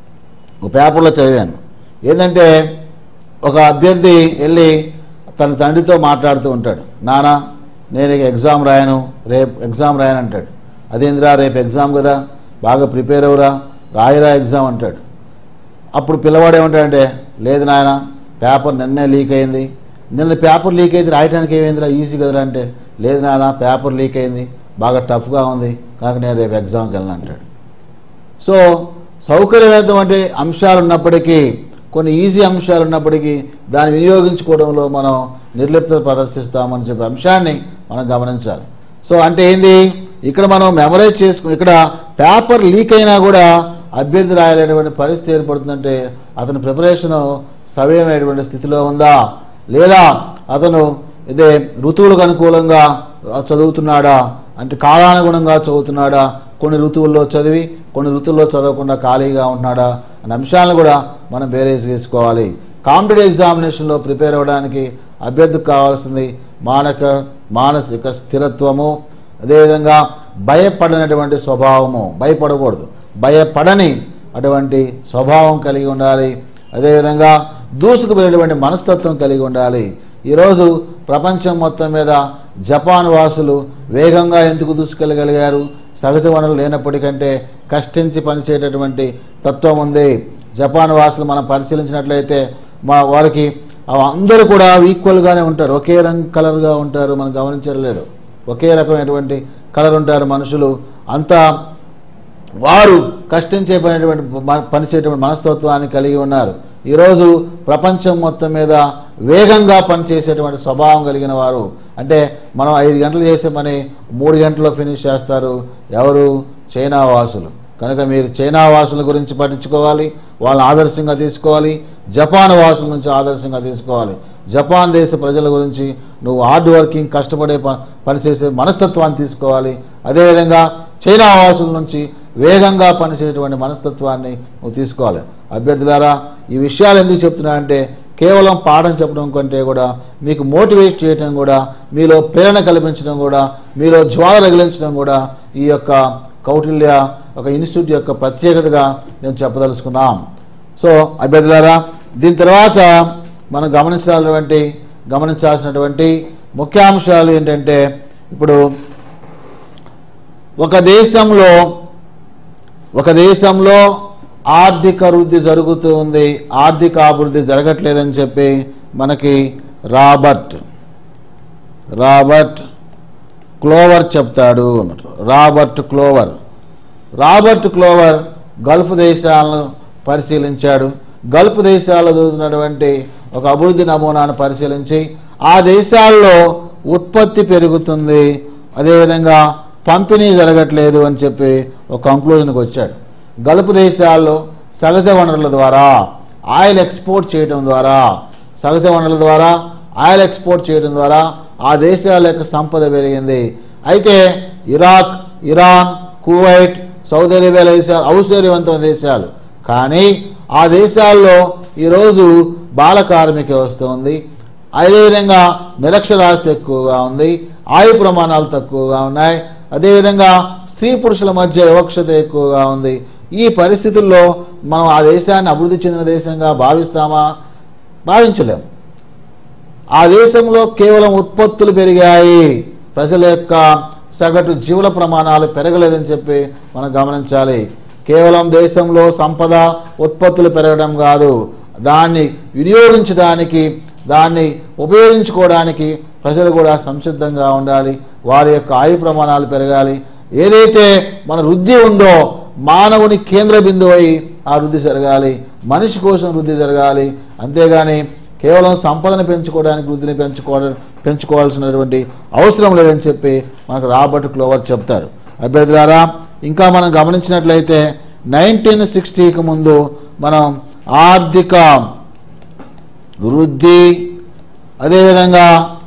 ఒక పేపర్లో చదివాను ఏంటంటే ఒక అభ్యర్థి వెళ్ళి తన తండ్రితో మాట్లాడుతూ ఉంటాడు నానా నేను ఇక ఎగ్జామ్ రాయను రేపు ఎగ్జామ్ రాయను అంటాడు అదేంద్రా రేపు ఎగ్జామ్ కదా బాగా ప్రిపేర్ అవురా రాయరా ఎగ్జామ్ అంటాడు అప్పుడు పిల్లవాడు ఏమంటాడంటే లేదు నాయన పేపర్ నిన్నే లీక్ అయింది నిన్న పేపర్ లీక్ అయితే రాయడానికి ఏమైందిరా ఈజీ కదరా అంటే లేదు నాయన పేపర్ లీక్ అయింది బాగా టఫ్గా ఉంది కాక నేను రేపు ఎగ్జామ్కి వెళ్ళను అంటాడు సో సౌకర్యవంతమైన అంశాలు ఉన్నప్పటికీ కొన్ని ఈజీ అంశాలు ఉన్నప్పటికీ దాన్ని వినియోగించుకోవడంలో మనం నిర్లిప్తత ప్రదర్శిస్తామని చెప్పే అంశాన్ని మనం గమనించాలి సో అంటే ఏంది ఇక్కడ మనం మెమరైజ్ చేసుకు ఇక్కడ పేపర్ లీక్ అయినా కూడా అభ్యర్థి రాయలేనటువంటి పరిస్థితి ఏర్పడుతుందంటే అతని ప్రిపరేషన్ సవ్యమైనటువంటి స్థితిలో ఉందా లేదా అతను ఇదే ఋతువులకు అనుకూలంగా చదువుతున్నాడా అంటే కాలానుగుణంగా చదువుతున్నాడా కొన్ని ఋతువుల్లో చదివి కొన్ని ఋతువుల్లో చదవకుండా ఖాళీగా ఉంటున్నాడా అనే అంశాలను కూడా మనం బేరేజ్ చేసుకోవాలి కాంపిటేటివ్ ఎగ్జామినేషన్లో ప్రిపేర్ అవ్వడానికి అభ్యర్థికి కావాల్సింది మానక మానసిక స్థిరత్వము అదేవిధంగా భయపడినటువంటి స్వభావము భయపడకూడదు భయపడని అటువంటి స్వభావం కలిగి ఉండాలి అదేవిధంగా దూసుకుపోయేటువంటి మనస్తత్వం కలిగి ఉండాలి ఈరోజు ప్రపంచం మొత్తం మీద జపాన్ వాసులు వేగంగా ఎందుకు దూసుకెళ్ళగలిగారు సహజ వనరులు లేనప్పటికంటే కష్టించి పనిచేయటటువంటి తత్వం ఉంది జపాన్ వాసులు మనం పరిశీలించినట్లయితే మా వారికి అందరూ కూడా ఈక్వల్గానే ఉంటారు ఒకే రంగు కలర్గా ఉంటారు మనం గమనించడం లేదు ఒకే రకమైనటువంటి కలర్ ఉంటారు మనుషులు అంతా వారు కష్టించే పనేటువంటి పనిచేటువంటి మనస్తత్వాన్ని కలిగి ఉన్నారు ఈరోజు ప్రపంచం మొత్తం మీద వేగంగా పనిచేసేటువంటి స్వభావం కలిగిన వారు అంటే మనం ఐదు గంటలు చేసే పని మూడు గంటల్లో ఫినిష్ చేస్తారు ఎవరు చైనా వాసులు కనుక మీరు చైనా వాసుల గురించి పట్టించుకోవాలి వాళ్ళని ఆదర్శంగా తీసుకోవాలి జపాన్ వాసుల నుంచి ఆదర్శంగా తీసుకోవాలి జపాన్ దేశ ప్రజల గురించి నువ్వు హార్డ్ వర్కింగ్ కష్టపడే ప- పనిచేసే మనస్తత్వాన్ని తీసుకోవాలి అదేవిధంగా చైనా వాసుల నుంచి వేగంగా పనిచేసేటువంటి మనస్తత్వాన్ని నువ్వు తీసుకోవాలి అభ్యర్థులారా ఈ విషయాలు ఎందుకు చెప్తున్నా అంటే కేవలం పాఠం చెప్పడం కంటే కూడా మీకు మోటివేట్ చేయడం కూడా మీలో ప్రేరణ కల్పించడం కూడా మీలో జ్వాల రగిలించడం కూడా ఈ యొక్క కౌటిల్య ఒక ఇన్స్టిట్యూట్ యొక్క ప్రత్యేకతగా నేను చెప్పదలుచుకున్నాం సో అభ్యర్థులారా దీని తర్వాత మనం గమనించాల్సినటువంటి గమనించాల్సినటువంటి ముఖ్యాంశాలు ఏంటంటే ఇప్పుడు ఒక దేశంలో ఒక దేశంలో ఆర్థిక వృద్ధి జరుగుతూ ఉంది ఆర్థిక అభివృద్ధి జరగట్లేదని చెప్పి మనకి రాబర్ట్ రాబర్ట్ క్లోవర్ చెప్తాడు అన్నమాట Robert Clover Robert Clover Gulf దేశాలను పరిశీలించాడు గల్ఫ్ దేశాల్లో జరుగుతున్నటువంటి ఒక అభివృద్ధి నమూనాను పరిశీలించి ఆ దేశాల్లో ఉత్పత్తి పెరుగుతుంది అదేవిధంగా పంపిణీ జరగట్లేదు అని చెప్పి ఒక కంక్లూజన్కి వచ్చాడు గల్ఫ్ దేశాల్లో సహజ వనరుల ద్వారా ఆయిల్ ఎక్స్పోర్ట్ చేయడం ద్వారా సహజ వనరుల ద్వారా ఆయిల్ ఎక్స్పోర్ట్ చేయడం ద్వారా ఆ దేశాల యొక్క సంపద పెరిగింది అయితే Iraq Iran Kuwait Saudi Arabia దేశాలు ఔశ్వర్యవంతమైన దేశాలు కానీ ఆ దేశాల్లో ఈరోజు బాల కార్మిక వ్యవస్థ ఉంది అదేవిధంగా నిరక్షరాస్యత ఎక్కువగా ఉంది ఆయు ప్రమాణాలు తక్కువగా ఉన్నాయి అదేవిధంగా స్త్రీ పురుషుల మధ్య వివక్షత ఎక్కువగా ఉంది ఈ పరిస్థితుల్లో మనం ఆ దేశాన్ని అభివృద్ధి చెందిన దేశంగా భావిస్తామా భావించలేం ఆ దేశంలో కేవలం ఉత్పత్తులు పెరిగాయి ప్రజల యొక్క సగటు జీవుల ప్రమాణాలు పెరగలేదని చెప్పి మనం గమనించాలి కేవలం దేశంలో సంపద ఉత్పత్తులు పెరగడం కాదు దాన్ని వినియోగించడానికి దాన్ని ఉపయోగించుకోవడానికి ప్రజలు కూడా సంసిద్ధంగా ఉండాలి వారి యొక్క ఆయు ప్రమాణాలు పెరగాలి ఏదైతే మన వృద్ధి ఉందో మానవుని కేంద్ర బిందువు అయి ఆ వృద్ధి జరగాలి మనిషి కోసం వృద్ధి జరగాలి అంతేగాని కేవలం సంపదను పెంచుకోవడానికి వృద్ధిని పెంచుకోవడం పెంచుకోవాల్సినటువంటి అవసరం లేదని చెప్పి మనకు రాబర్ట్ క్లోవర్ చెప్తాడు అభ్యర్థి ద్వారా ఇంకా మనం గమనించినట్లయితే నైన్టీన్ సిక్స్టీకి ముందు మనం ఆర్థిక వృద్ధి అదేవిధంగా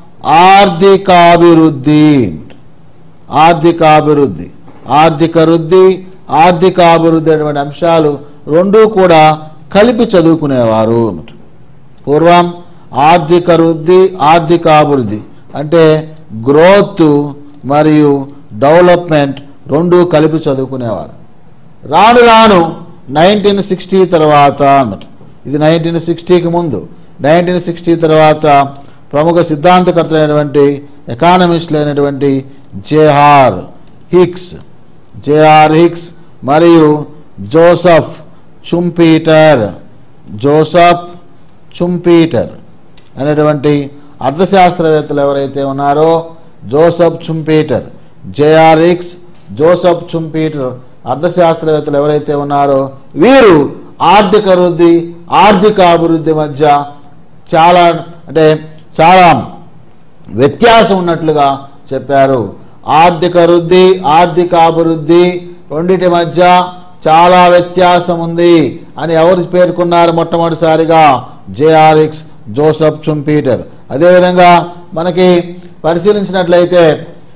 ఆర్థికాభివృద్ధి ఆర్థికాభివృద్ధి ఆర్థిక వృద్ధి ఆర్థికాభివృద్ధి అనేటువంటి అంశాలు రెండూ కూడా కలిపి చదువుకునేవారు పూర్వం ఆర్థిక వృద్ధి ఆర్థికాభివృద్ధి అంటే గ్రోత్ మరియు డెవలప్మెంట్ రెండూ కలిపి చదువుకునేవారు రాను రాను నైన్టీన్ సిక్స్టీ తర్వాత అన్నట్టు ఇది నైన్టీన్ సిక్స్టీకి ముందు నైన్టీన్ సిక్స్టీ తర్వాత ప్రముఖ సిద్ధాంతకర్త అయినటువంటి ఎకానమిస్టులు అయినటువంటి జేఆర్ హిక్స్ జేఆర్ హిక్స్ మరియు జోసఫ్ చుంపీటర్ జోసఫ్ చుంపీటర్ అనేటువంటి అర్థశాస్త్రవేత్తలు ఎవరైతే ఉన్నారో Joseph Schumpeter J R Hicks Joseph Schumpeter అర్థశాస్త్రవేత్తలు ఎవరైతే ఉన్నారో వీరు ఆర్థిక వృద్ధి ఆర్థిక అభివృద్ధి మధ్య చాలా అంటే చాలా వ్యత్యాసం ఉన్నట్లుగా చెప్పారు ఆర్థిక వృద్ధి ఆర్థిక అభివృద్ధి రెండిటి మధ్య చాలా వ్యత్యాసం ఉంది అని ఎవరు పేర్కొన్నారు మొట్టమొదటిసారిగా జేఆర్ఎక్స్ జోసఫ్ చుంపీటర్ అదేవిధంగా మనకి పరిశీలించినట్లయితే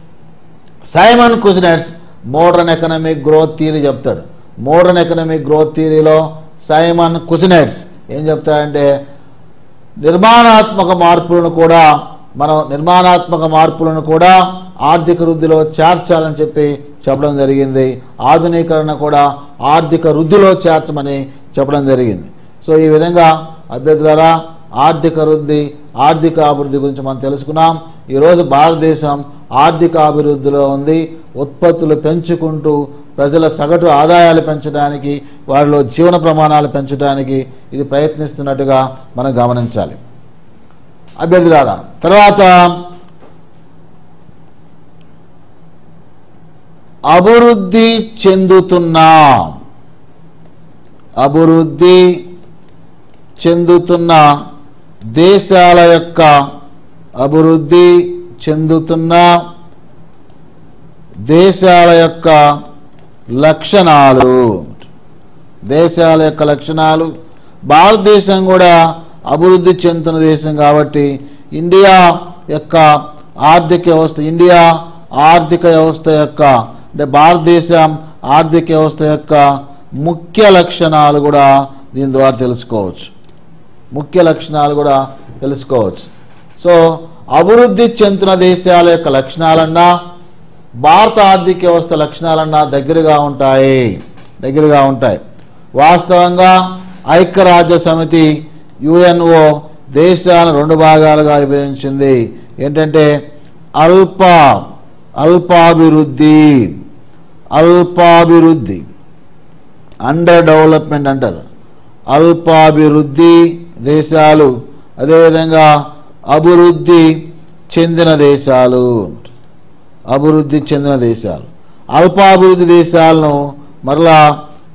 Simon Kuznets modern economic growth theory చెప్తాడు మోడర్న్ ఎకనామిక్ గ్రోత్ థియరీలో సైమన్ కుజినెట్స్ ఏం చెప్తాడంటే నిర్మాణాత్మక మార్పులను కూడా మనం నిర్మాణాత్మక మార్పులను కూడా ఆర్థిక వృద్ధిలో చేర్చాలని చెప్పి చెప్పడం జరిగింది ఆధునీకరణ కూడా ఆర్థిక వృద్ధిలో చేర్చమని చెప్పడం జరిగింది సో ఈ విధంగా అభ్యర్థులారా ఆర్థిక వృద్ధి ఆర్థిక అభివృద్ధి గురించి మనం తెలుసుకున్నాం ఈరోజు భారతదేశం ఆర్థిక అభివృద్ధిలో ఉంది ఉత్పత్తులు పెంచుకుంటూ ప్రజల సగటు ఆదాయాలు పెంచడానికి వారిలో జీవన ప్రమాణాలు పెంచడానికి ఇది ప్రయత్నిస్తున్నట్టుగా మనం గమనించాలి అభ్యర్థులారా తర్వాత అభివృద్ధి చెందుతున్న అభివృద్ధి చెందుతున్న దేశాల యొక్క అభివృద్ధి చెందుతున్న దేశాల యొక్క లక్షణాలు దేశాల యొక్క లక్షణాలు భారతదేశం కూడా అభివృద్ధి చెందుతున్న దేశం కాబట్టి ఇండియా యొక్క ఆర్థిక వ్యవస్థ ఇండియా ఆర్థిక వ్యవస్థ యొక్క అంటే భారతదేశం ఆర్థిక వ్యవస్థ యొక్క ముఖ్య లక్షణాలు కూడా దీని ద్వారా తెలుసుకోవచ్చు ముఖ్య లక్షణాలు కూడా తెలుసుకోవచ్చు సో అభివృద్ధి చెందుతున్న దేశాల యొక్క లక్షణాలన్నా భారత ఆర్థిక వ్యవస్థ లక్షణాలన్నా దగ్గరగా ఉంటాయి దగ్గరగా ఉంటాయి వాస్తవంగా ఐక్యరాజ్య సమితి యుఎన్ఓ దేశాలను రెండు భాగాలుగా విభజించింది ఏంటంటే అల్ప అల్పాభివృద్ధి అల్పాభివృద్ధి అండర్ డెవలప్మెంట్ అంటారు అల్పాభివృద్ధి దేశాలు అదేవిధంగా అభివృద్ధి చెందిన దేశాలు అభివృద్ధి చెందిన దేశాలు అల్పాభివృద్ధి దేశాలను మరలా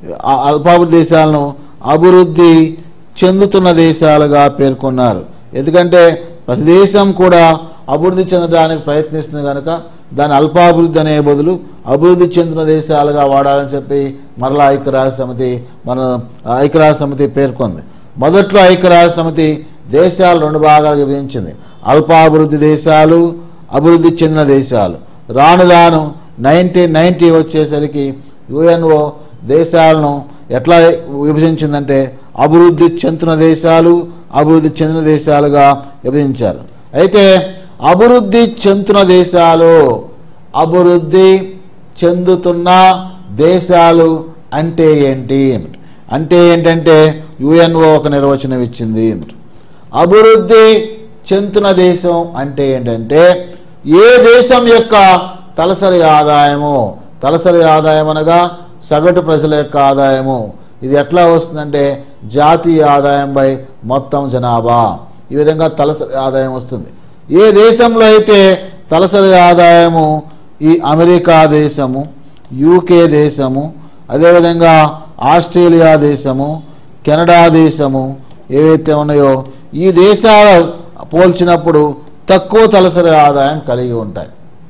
ఆ అల్పాభివృద్ధి దేశాలను అభివృద్ధి చెందుతున్న దేశాలుగా పేర్కొన్నారు ఎందుకంటే ప్రతి దేశం కూడా అభివృద్ధి చెందడానికి ప్రయత్నిస్తుంది కనుక దాని అల్పాభివృద్ధి అనే బదులు అభివృద్ధి చెందిన దేశాలుగా వాడాలని చెప్పి మరలా ఐక్యరాజ్య సమితి మన ఐక్యరాజ్య సమితి పేర్కొంది మొదట్లో ఐక్యరాజ్య సమితి దేశాలు రెండు భాగాలుగా విభజించింది అల్పాభివృద్ధి దేశాలు అభివృద్ధి చెందిన దేశాలు రాను రాను నైన్టీన్ నైన్టీ వచ్చేసరికి యుఎన్ఓ దేశాలను ఎట్లా విభజించిందంటే అభివృద్ధి చెందుతున్న దేశాలు అభివృద్ధి చెందిన దేశాలుగా విభజించారు అయితే అభివృద్ధి చెందుతున్న దేశాలు అభివృద్ధి చెందుతున్న దేశాలు అంటే ఏంటి అంటే ఏంటంటే యుఎన్ఓ ఒక నిర్వచనం ఇచ్చింది అభివృద్ధి చెందుతున్న దేశం అంటే ఏంటంటే ఏ దేశం యొక్క తలసరి ఆదాయము తలసరి ఆదాయం అనగా సగటు ప్రజల యొక్క ఆదాయము ఇది ఎట్లా వస్తుందంటే జాతీయ ఆదాయంపై మొత్తం జనాభా ఈ విధంగా తలసరి ఆదాయం వస్తుంది ఏ దేశంలో అయితే తలసరి ఆదాయము ఈ అమెరికా దేశము యూకే దేశము అదేవిధంగా ఆస్ట్రేలియా దేశము కెనడా దేశము ఏవైతే ఉన్నాయో ఈ దేశాలు పోల్చినప్పుడు తక్కువ తలసరి ఆదాయం కలిగి ఉంటాయి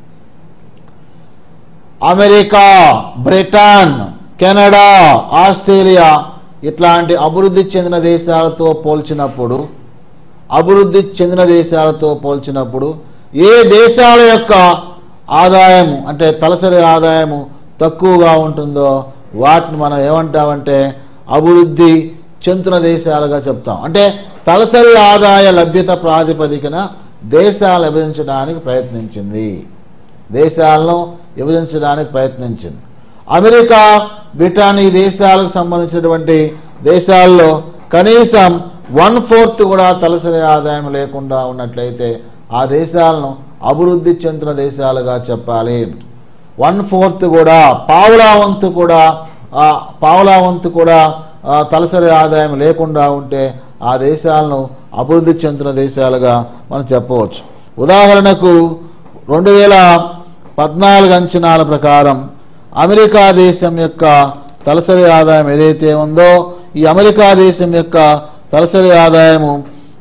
అమెరికా బ్రిటన్ కెనడా ఆస్ట్రేలియా ఇట్లాంటి అభివృద్ధి చెందిన దేశాలతో పోల్చినప్పుడు అభివృద్ధి చెందిన దేశాలతో పోల్చినప్పుడు ఏ దేశాల యొక్క ఆదాయము అంటే తలసరి ఆదాయము తక్కువగా ఉంటుందో వాటిని మనం ఏమంటామంటే అభివృద్ధి చెందుతున్న దేశాలుగా చెప్తాం అంటే తలసరి ఆదాయ లభ్యత ప్రాతిపదికన దేశాలు విభజించడానికి ప్రయత్నించింది దేశాలను విభజించడానికి ప్రయత్నించింది అమెరికా బ్రిటన్ ఈ దేశాలకు సంబంధించినటువంటి దేశాల్లో కనీసం వన్ ఫోర్త్ కూడా తలసరి ఆదాయం లేకుండా ఉన్నట్లయితే ఆ దేశాలను అభివృద్ధి చెందిన దేశాలుగా చెప్పాలి వన్ ఫోర్త్ కూడా పావులా వంతు కూడా ఆ పావులా వంతు కూడా ఆ, తలసరి ఆదాయం లేకుండా ఉంటే ఆ దేశాలను అభివృద్ధి చెందిన దేశాలుగా మనం చెప్పవచ్చు ఉదాహరణకు రెండు వేల పద్నాలుగు అంచనాల ప్రకారం అమెరికా దేశం యొక్క తలసరి ఆదాయం ఏదైతే ఉందో ఈ అమెరికా దేశం యొక్క తలసరి ఆదాయము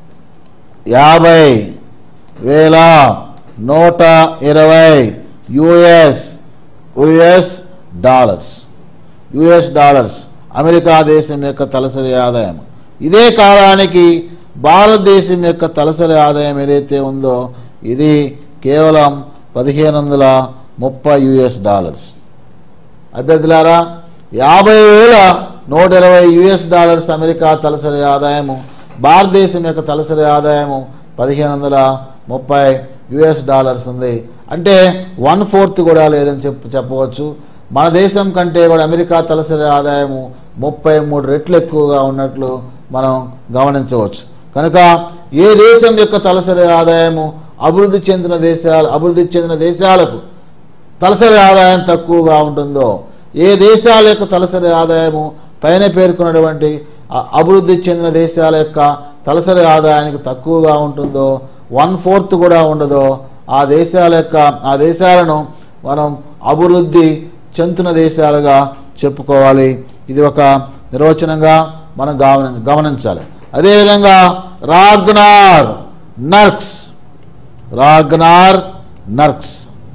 యాభై వేల నూట ఇరవై US US dollars US dollars America దేశం యొక్క తలసరి ఆదాయం ఇదే కాలానికి భారతదేశం యొక్క తలసరి ఆదాయం ఏదైతే ఉందో ఇది కేవలం పదిహేను వందల ముప్పై యుఎస్ డాలర్స్ అభ్యర్థులారా యాభై వేల నూట ఇరవై యుఎస్ డాలర్స్ అమెరికా తలసరి ఆదాయము భారతదేశం యొక్క తలసరి ఆదాయము పదిహేను వందల ముప్పై యుఎస్ డాలర్స్ ఉంది అంటే వన్ ఫోర్త్ కూడా లేదని చెప్ప చెప్పవచ్చు మన దేశం కంటే కూడా అమెరికా తలసరి ఆదాయము ముప్పై మూడు రెట్లు ఎక్కువగా ఉన్నట్లు మనం గమనించవచ్చు కనుక ఏ దేశం యొక్క తలసరి ఆదాయము అభివృద్ధి చెందిన దేశాలు అభివృద్ధి చెందిన దేశాలకు తలసరి ఆదాయం తక్కువగా ఉంటుందో ఏ దేశాల యొక్క తలసరి ఆదాయము పైన పేర్కొన్నటువంటి అ- అభివృద్ధి చెందిన దేశాల యొక్క తలసరి ఆదాయానికి తక్కువగా ఉంటుందో వన్ ఫోర్త్ కూడా ఉండదో ఆ దేశాల యొక్క ఆ దేశాలను మనం అభివృద్ధి చెందుతున్న దేశాలుగా చెప్పుకోవాలి ఇది ఒక నిర్వచనంగా మనం గమని గమనించాలి అదేవిధంగా Ragnar Nurkse Ragnar Nurkse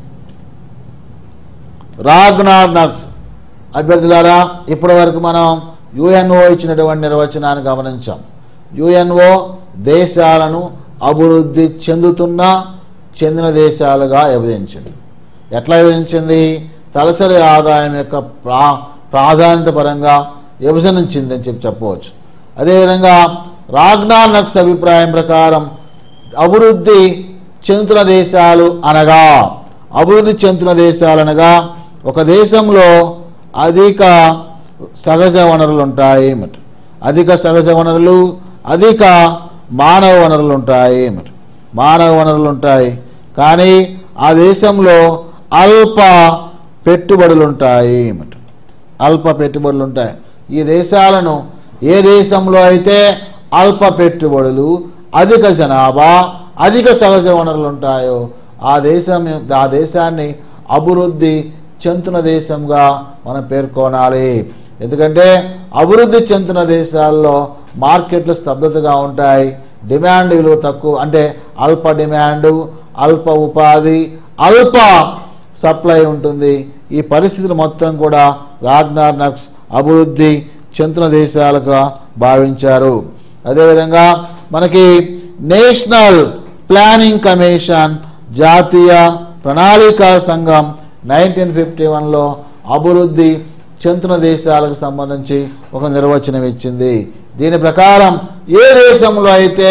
Ragnar Nurkse అభ్యర్థులారా ఇప్పటి వరకు మనం యుఎన్ఓ ఇచ్చినటువంటి నిర్వచనాన్ని గమనించాం యుఎన్ఓ దేశాలను అభివృద్ధి చెందుతున్న చెందిన దేశాలుగా విభజించింది ఎట్లా విభజించింది తలసరి ఆదాయం యొక్క ప్రా ప్రాధాన్యత పరంగా విభజనించిందని చెప్పి చెప్పవచ్చు అదేవిధంగా రాగ్నార్ నక్స్ అభిప్రాయం ప్రకారం అభివృద్ధి చెందుతున్న దేశాలు అనగా అభివృద్ధి చెందుతున్న దేశాలు అనగా ఒక దేశంలో అధిక సహజ వనరులు ఉంటాయి ఏమిట అధిక సహజ వనరులు అధిక మానవ వనరులు ఉంటాయి ఏమిట మానవ వనరులు ఉంటాయి కానీ ఆ దేశంలో అల్ప పెట్టుబడులు ఉంటాయి ఏమిట అల్ప పెట్టుబడులు ఉంటాయి ఈ దేశాలను ఏ దేశంలో అయితే అల్ప పెట్టుబడులు అధిక జనాభా అధిక సహజ వనరులు ఉంటాయో ఆ దేశం ఆ దేశాన్ని అభివృద్ధి చెందుతున్న దేశంగా మనం పేర్కొనాలి ఎందుకంటే అభివృద్ధి చెందుతున్న దేశాల్లో మార్కెట్లు స్తబ్దతగా ఉంటాయి డిమాండ్ విలువ తక్కువ అంటే అల్ప డిమాండ్ అల్ప ఉపాధి అల్ప సప్లై ఉంటుంది ఈ పరిస్థితులు మొత్తం కూడా రాగ్నార్ నక్స్ అభివృద్ధి చెందుతున్న దేశాలుగా భావించారు అదేవిధంగా మనకి నేషనల్ ప్లానింగ్ కమిషన్ జాతీయ ప్రణాళికా సంఘం నైన్టీన్ ఫిఫ్టీ వన్లో అభివృద్ధి చెందుతున్న దేశాలకు సంబంధించి ఒక నిర్వచనం ఇచ్చింది దీని ప్రకారం ఏ దేశంలో అయితే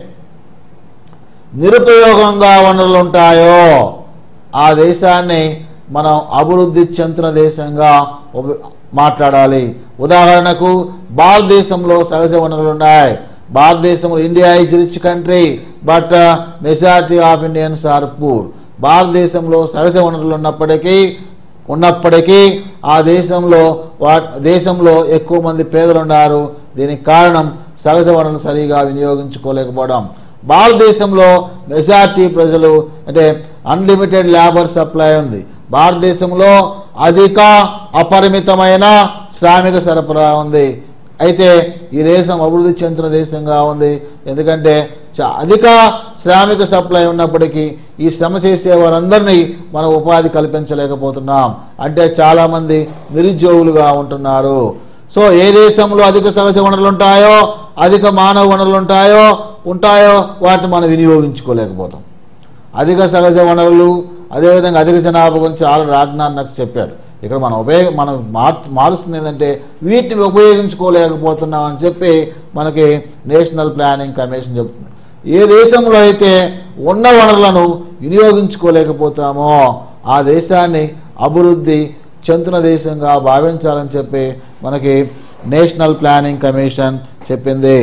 నిరుపయోగంగా వనరులు ఉంటాయో ఆ దేశాన్ని మనం అభివృద్ధి చెందుతున్న దేశంగా ఉప- మాట్లాడాలి ఉదాహరణకు భారతదేశంలో సహజ వనరులు ఉన్నాయి భారతదేశంలో India is rich country but majority of Indians are poor భారతదేశంలో సహజ వనరులు ఉన్నప్పటికీ ఉన్నప్పటికీ ఆ దేశంలో వా దేశంలో ఎక్కువ మంది పేదలు ఉన్నారు దీనికి కారణం సహజ వనరులు సరిగా వినియోగించుకోలేకపోవడం భారతదేశంలో మెజార్టీ ప్రజలు అంటే అన్లిమిటెడ్ లేబర్ సప్లై ఉంది భారతదేశంలో అధిక అపరిమితమైన శ్రామిక సరఫరా ఉంది అయితే ఈ దేశం అభివృద్ధి చెందిన దేశంగా ఉంది ఎందుకంటే చ- అధిక శ్రామిక సప్లై ఉన్నప్పటికీ ఈ శ్రమ చేసే వారందరినీ మనం ఉపాధి కల్పించలేకపోతున్నాం అంటే చాలా మంది నిరుద్యోగులుగా ఉంటున్నారు సో ఏ దేశంలో అధిక సహజ వనరులు ఉంటాయో అధిక మానవ వనరులు ఉంటాయో ఉంటాయో వాటిని మనం వినియోగించుకోలేకపోతాం అధిక సహజ వనరులు అదేవిధంగా అధిక జనాభా గురించి ఆల్రెడీ రాజ్నాథ్ నాకు చెప్పాడు ఇక్కడ మనం ఉపయోగ మనం మార్ మారుస్తుంది ఏంటంటే వీటిని ఉపయోగించుకోలేకపోతున్నాం అని చెప్పి మనకి నేషనల్ ప్లానింగ్ కమిషన్ చెప్తుంది ఏ దేశంలో అయితే ఉన్న వనరులను వినియోగించుకోలేకపోతామో ఆ దేశాన్ని అభివృద్ధి చెందుతున్న దేశంగా భావించాలని చెప్పి మనకి నేషనల్ ప్లానింగ్ కమిషన్ చెప్పింది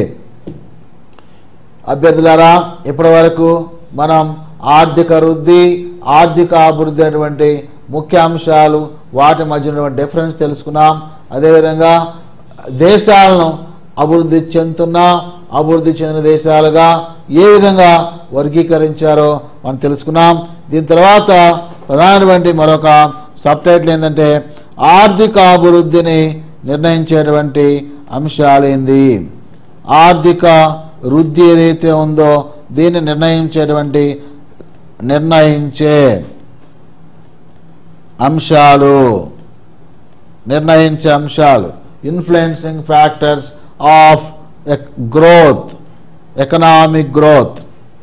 అభ్యర్థులారా ఇప్పటి వరకు మనం ఆర్థిక వృద్ధి ఆర్థిక అభివృద్ధి అటువంటి ముఖ్య అంశాలు వాటి మధ్య ఉన్నటువంటి డిఫరెన్స్ తెలుసుకున్నాం అదేవిధంగా దేశాలను అభివృద్ధి చెందుతున్న అభివృద్ధి చెందిన దేశాలుగా ఏ విధంగా వర్గీకరించారో మనం తెలుసుకున్నాం దీని తర్వాత ప్రధానటువంటి మరొక సబ్ టైటిల్ ఏంటంటే ఆర్థిక అభివృద్ధిని నిర్ణయించేటువంటి అంశాలేంది ఆర్థిక వృద్ధి ఏదైతే ఉందో దీన్ని నిర్ణయించేటువంటి నిర్ణయించే అంశాలు నిర్ణయించే అంశాలు influencing factors of growth economic growth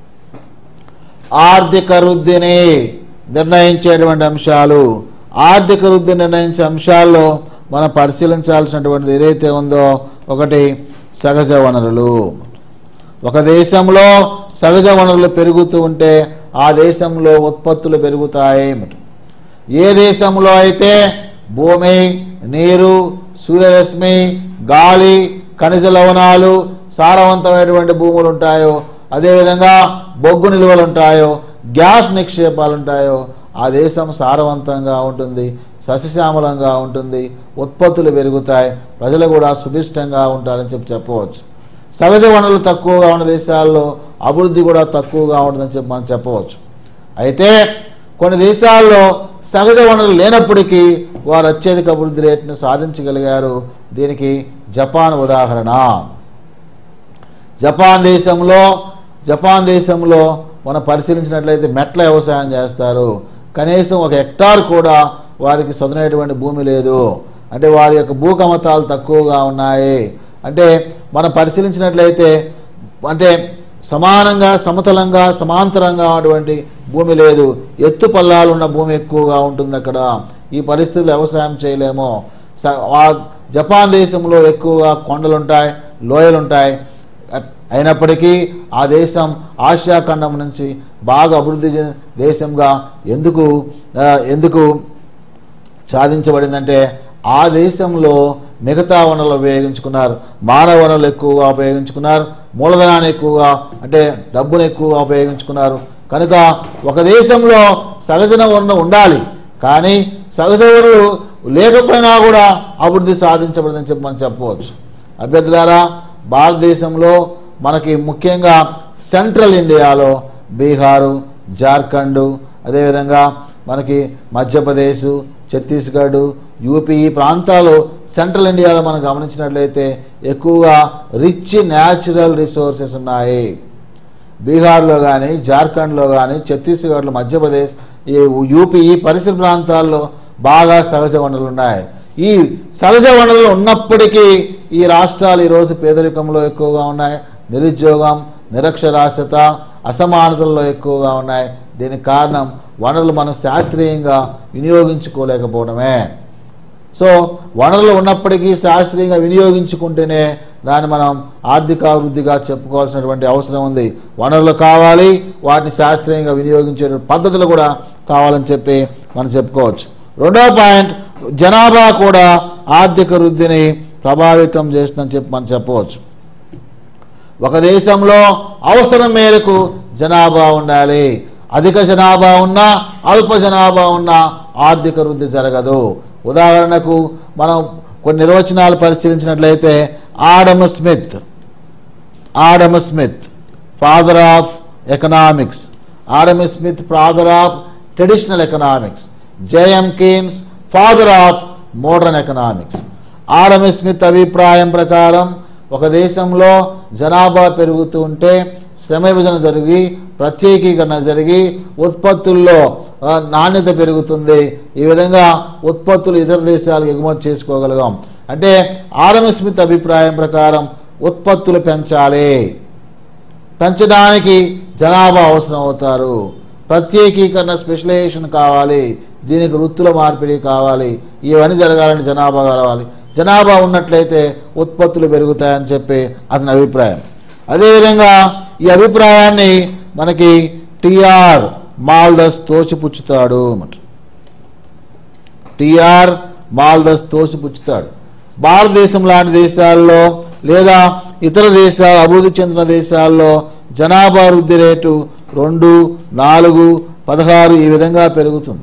ఆర్థిక వృద్ధిని నిర్ణయించేటువంటి అంశాలు ఆర్థిక వృద్ధి నిర్ణయించే అంశాల్లో మనం పరిశీలించాల్సినటువంటిది ఏదైతే ఉందో ఒకటి సహజ వనరులు ఒక దేశంలో సహజ వనరులు పెరుగుతూ ఉంటే ఆ దేశంలో ఉత్పత్తులు పెరుగుతాయి ఏ దేశంలో అయితే భూమి నీరు సూర్యరశ్మి గాలి ఖనిజ లవణాలు సారవంతమైనటువంటి భూములు ఉంటాయో అదేవిధంగా బొగ్గు నిల్వలు ఉంటాయో గ్యాస్ నిక్షేపాలు ఉంటాయో ఆ దేశం సారవంతంగా ఉంటుంది సస్యశ్యామలంగా ఉంటుంది ఉత్పత్తులు పెరుగుతాయి ప్రజలు కూడా సుభిష్టంగా ఉంటారని చెప్పి చెప్పవచ్చు సహజ వనరులు తక్కువగా ఉన్న దేశాల్లో అభివృద్ధి కూడా తక్కువగా ఉంటుందని చెప్పి మనం చెప్పవచ్చు అయితే కొన్ని దేశాల్లో సహజ వనరులు లేనప్పటికీ వారు అత్యధిక అభివృద్ధి రేటును సాధించగలిగారు దీనికి జపాన్ ఉదాహరణ జపాన్ దేశంలో జపాన్ దేశంలో మనం పరిశీలించినట్లయితే మెట్ల వ్యవసాయం చేస్తారు కనీసం ఒక హెక్టార్ కూడా వారికి సదునైనటువంటి భూమి లేదు అంటే వారి యొక్క భూకమతాలు తక్కువగా ఉన్నాయి అంటే మనం పరిశీలించినట్లయితే అంటే సమానంగా సమతలంగా సమాంతరంగా ఉన్నటువంటి భూమి లేదు ఎత్తు పల్లాలు ఉన్న భూమి ఎక్కువగా ఉంటుంది అక్కడ ఈ పరిస్థితులు వ్యవసాయం చేయలేము స- ఆ జపాన్ దేశంలో ఎక్కువగా కొండలుంటాయి లోయలుంటాయి అట్- అయినప్పటికీ ఆ దేశం ఆసియా ఖండం నుంచి బాగా అభివృద్ధి చెందిన దేశంగా ఎందుకు ఆ, ఎందుకు సాధించబడిందంటే ఆ దేశంలో మిగతా వనరులు ఉపయోగించుకున్నారు మానవ వనరులు ఎక్కువగా ఉపయోగించుకున్నారు మూలధనాన్ని ఎక్కువగా అంటే డబ్బును ఎక్కువగా ఉపయోగించుకున్నారు కనుక ఒక దేశంలో సహజ వనరు ఉండాలి కానీ సహజ వనరులు లేకపోయినా కూడా అభివృద్ధి సాధించబడిందని చెప్పి మనం చెప్పవచ్చు అభ్యర్థులారా భారతదేశంలో మనకి ముఖ్యంగా సెంట్రల్ ఇండియాలో బీహారు జార్ఖండ్ అదేవిధంగా మనకి మధ్యప్రదేశ్ ఛత్తీస్గఢ్ యూపీ ఈ ప్రాంతాలు సెంట్రల్ ఇండియాలో మనం గమనించినట్లయితే ఎక్కువగా రిచ్ న్యాచురల్ రిసోర్సెస్ ఉన్నాయి బీహార్లో కానీ జార్ఖండ్లో కానీ ఛత్తీస్గఢ్లో మధ్యప్రదేశ్ ఈ యూపీ ఈ పరిసర ప్రాంతాల్లో బాగా సహజ వనరులు ఉన్నాయి ఈ సహజ వనరులు ఉన్నప్పటికీ ఈ రాష్ట్రాలు ఈరోజు పేదరికంలో ఎక్కువగా ఉన్నాయి నిరుద్యోగం నిరక్షరాస్యత అసమానతల్లో ఎక్కువగా ఉన్నాయి దీనికి కారణం వనరులు మనం శాస్త్రీయంగా వినియోగించుకోలేకపోవడమే సో వనరులు ఉన్నప్పటికీ శాస్త్రీయంగా వినియోగించుకుంటేనే దాన్ని మనం ఆర్థికాభివృద్ధిగా చెప్పుకోవాల్సినటువంటి అవసరం ఉంది వనరులు కావాలి వాటిని శాస్త్రీయంగా వినియోగించే పద్ధతులు కూడా కావాలని చెప్పి మనం చెప్పుకోవచ్చు రెండవ పాయింట్ జనాభా కూడా ఆర్థిక వృద్ధిని ప్రభావితం చేస్తుందని చెప్పి మనం చెప్పవచ్చు ఒక దేశంలో అవసరం మేరకు జనాభా ఉండాలి అధిక జనాభా ఉన్నా అల్ప జనాభా ఉన్నా ఆర్థిక వృద్ధి జరగదు ఉదాహరణకు మనం కొన్ని నిర్వచనాలు పరిశీలించినట్లయితే Adam Smith Adam Smith father of economics Adam Smith father of traditional economics J M Keynes father of modern economics Adam Smith అభిప్రాయం ప్రకారం ఒక దేశంలో జనాభా పెరుగుతూ ఉంటే శ్రమ విభజన జరిగి ప్రత్యేకీకరణ జరిగి ఉత్పత్తుల్లో ఆ, నాణ్యత పెరుగుతుంది ఈ విధంగా ఉత్పత్తులు ఇతర దేశాలకు ఎగుమతి చేసుకోగలిగాం అంటే ఆడమ్ స్మిత్ అభిప్రాయం ప్రకారం ఉత్పత్తులు పెంచాలి పెంచడానికి జనాభా అవసరం అవుతారు ప్రత్యేకీకరణ స్పెషలైజేషన్ కావాలి దీనికి వృత్తుల మార్పిడి కావాలి ఇవన్నీ జరగాలని జనాభా కావాలి జనాభా ఉన్నట్లయితే ఉత్పత్తులు పెరుగుతాయని చెప్పి అతని అభిప్రాయం అదేవిధంగా ఈ అభిప్రాయాన్ని మనకి టిఆర్ మాల్దస్ తోసిపుచ్చుతాడు అన్నమాట టిఆర్ మాల్దస్ తోసిపుచ్చుతాడు భారతదేశం లాంటి దేశాల్లో లేదా ఇతర దేశాలు అభివృద్ధి చెందిన దేశాల్లో జనాభా వృద్ధి రేటు రెండు నాలుగు పదహారు ఈ విధంగా పెరుగుతుంది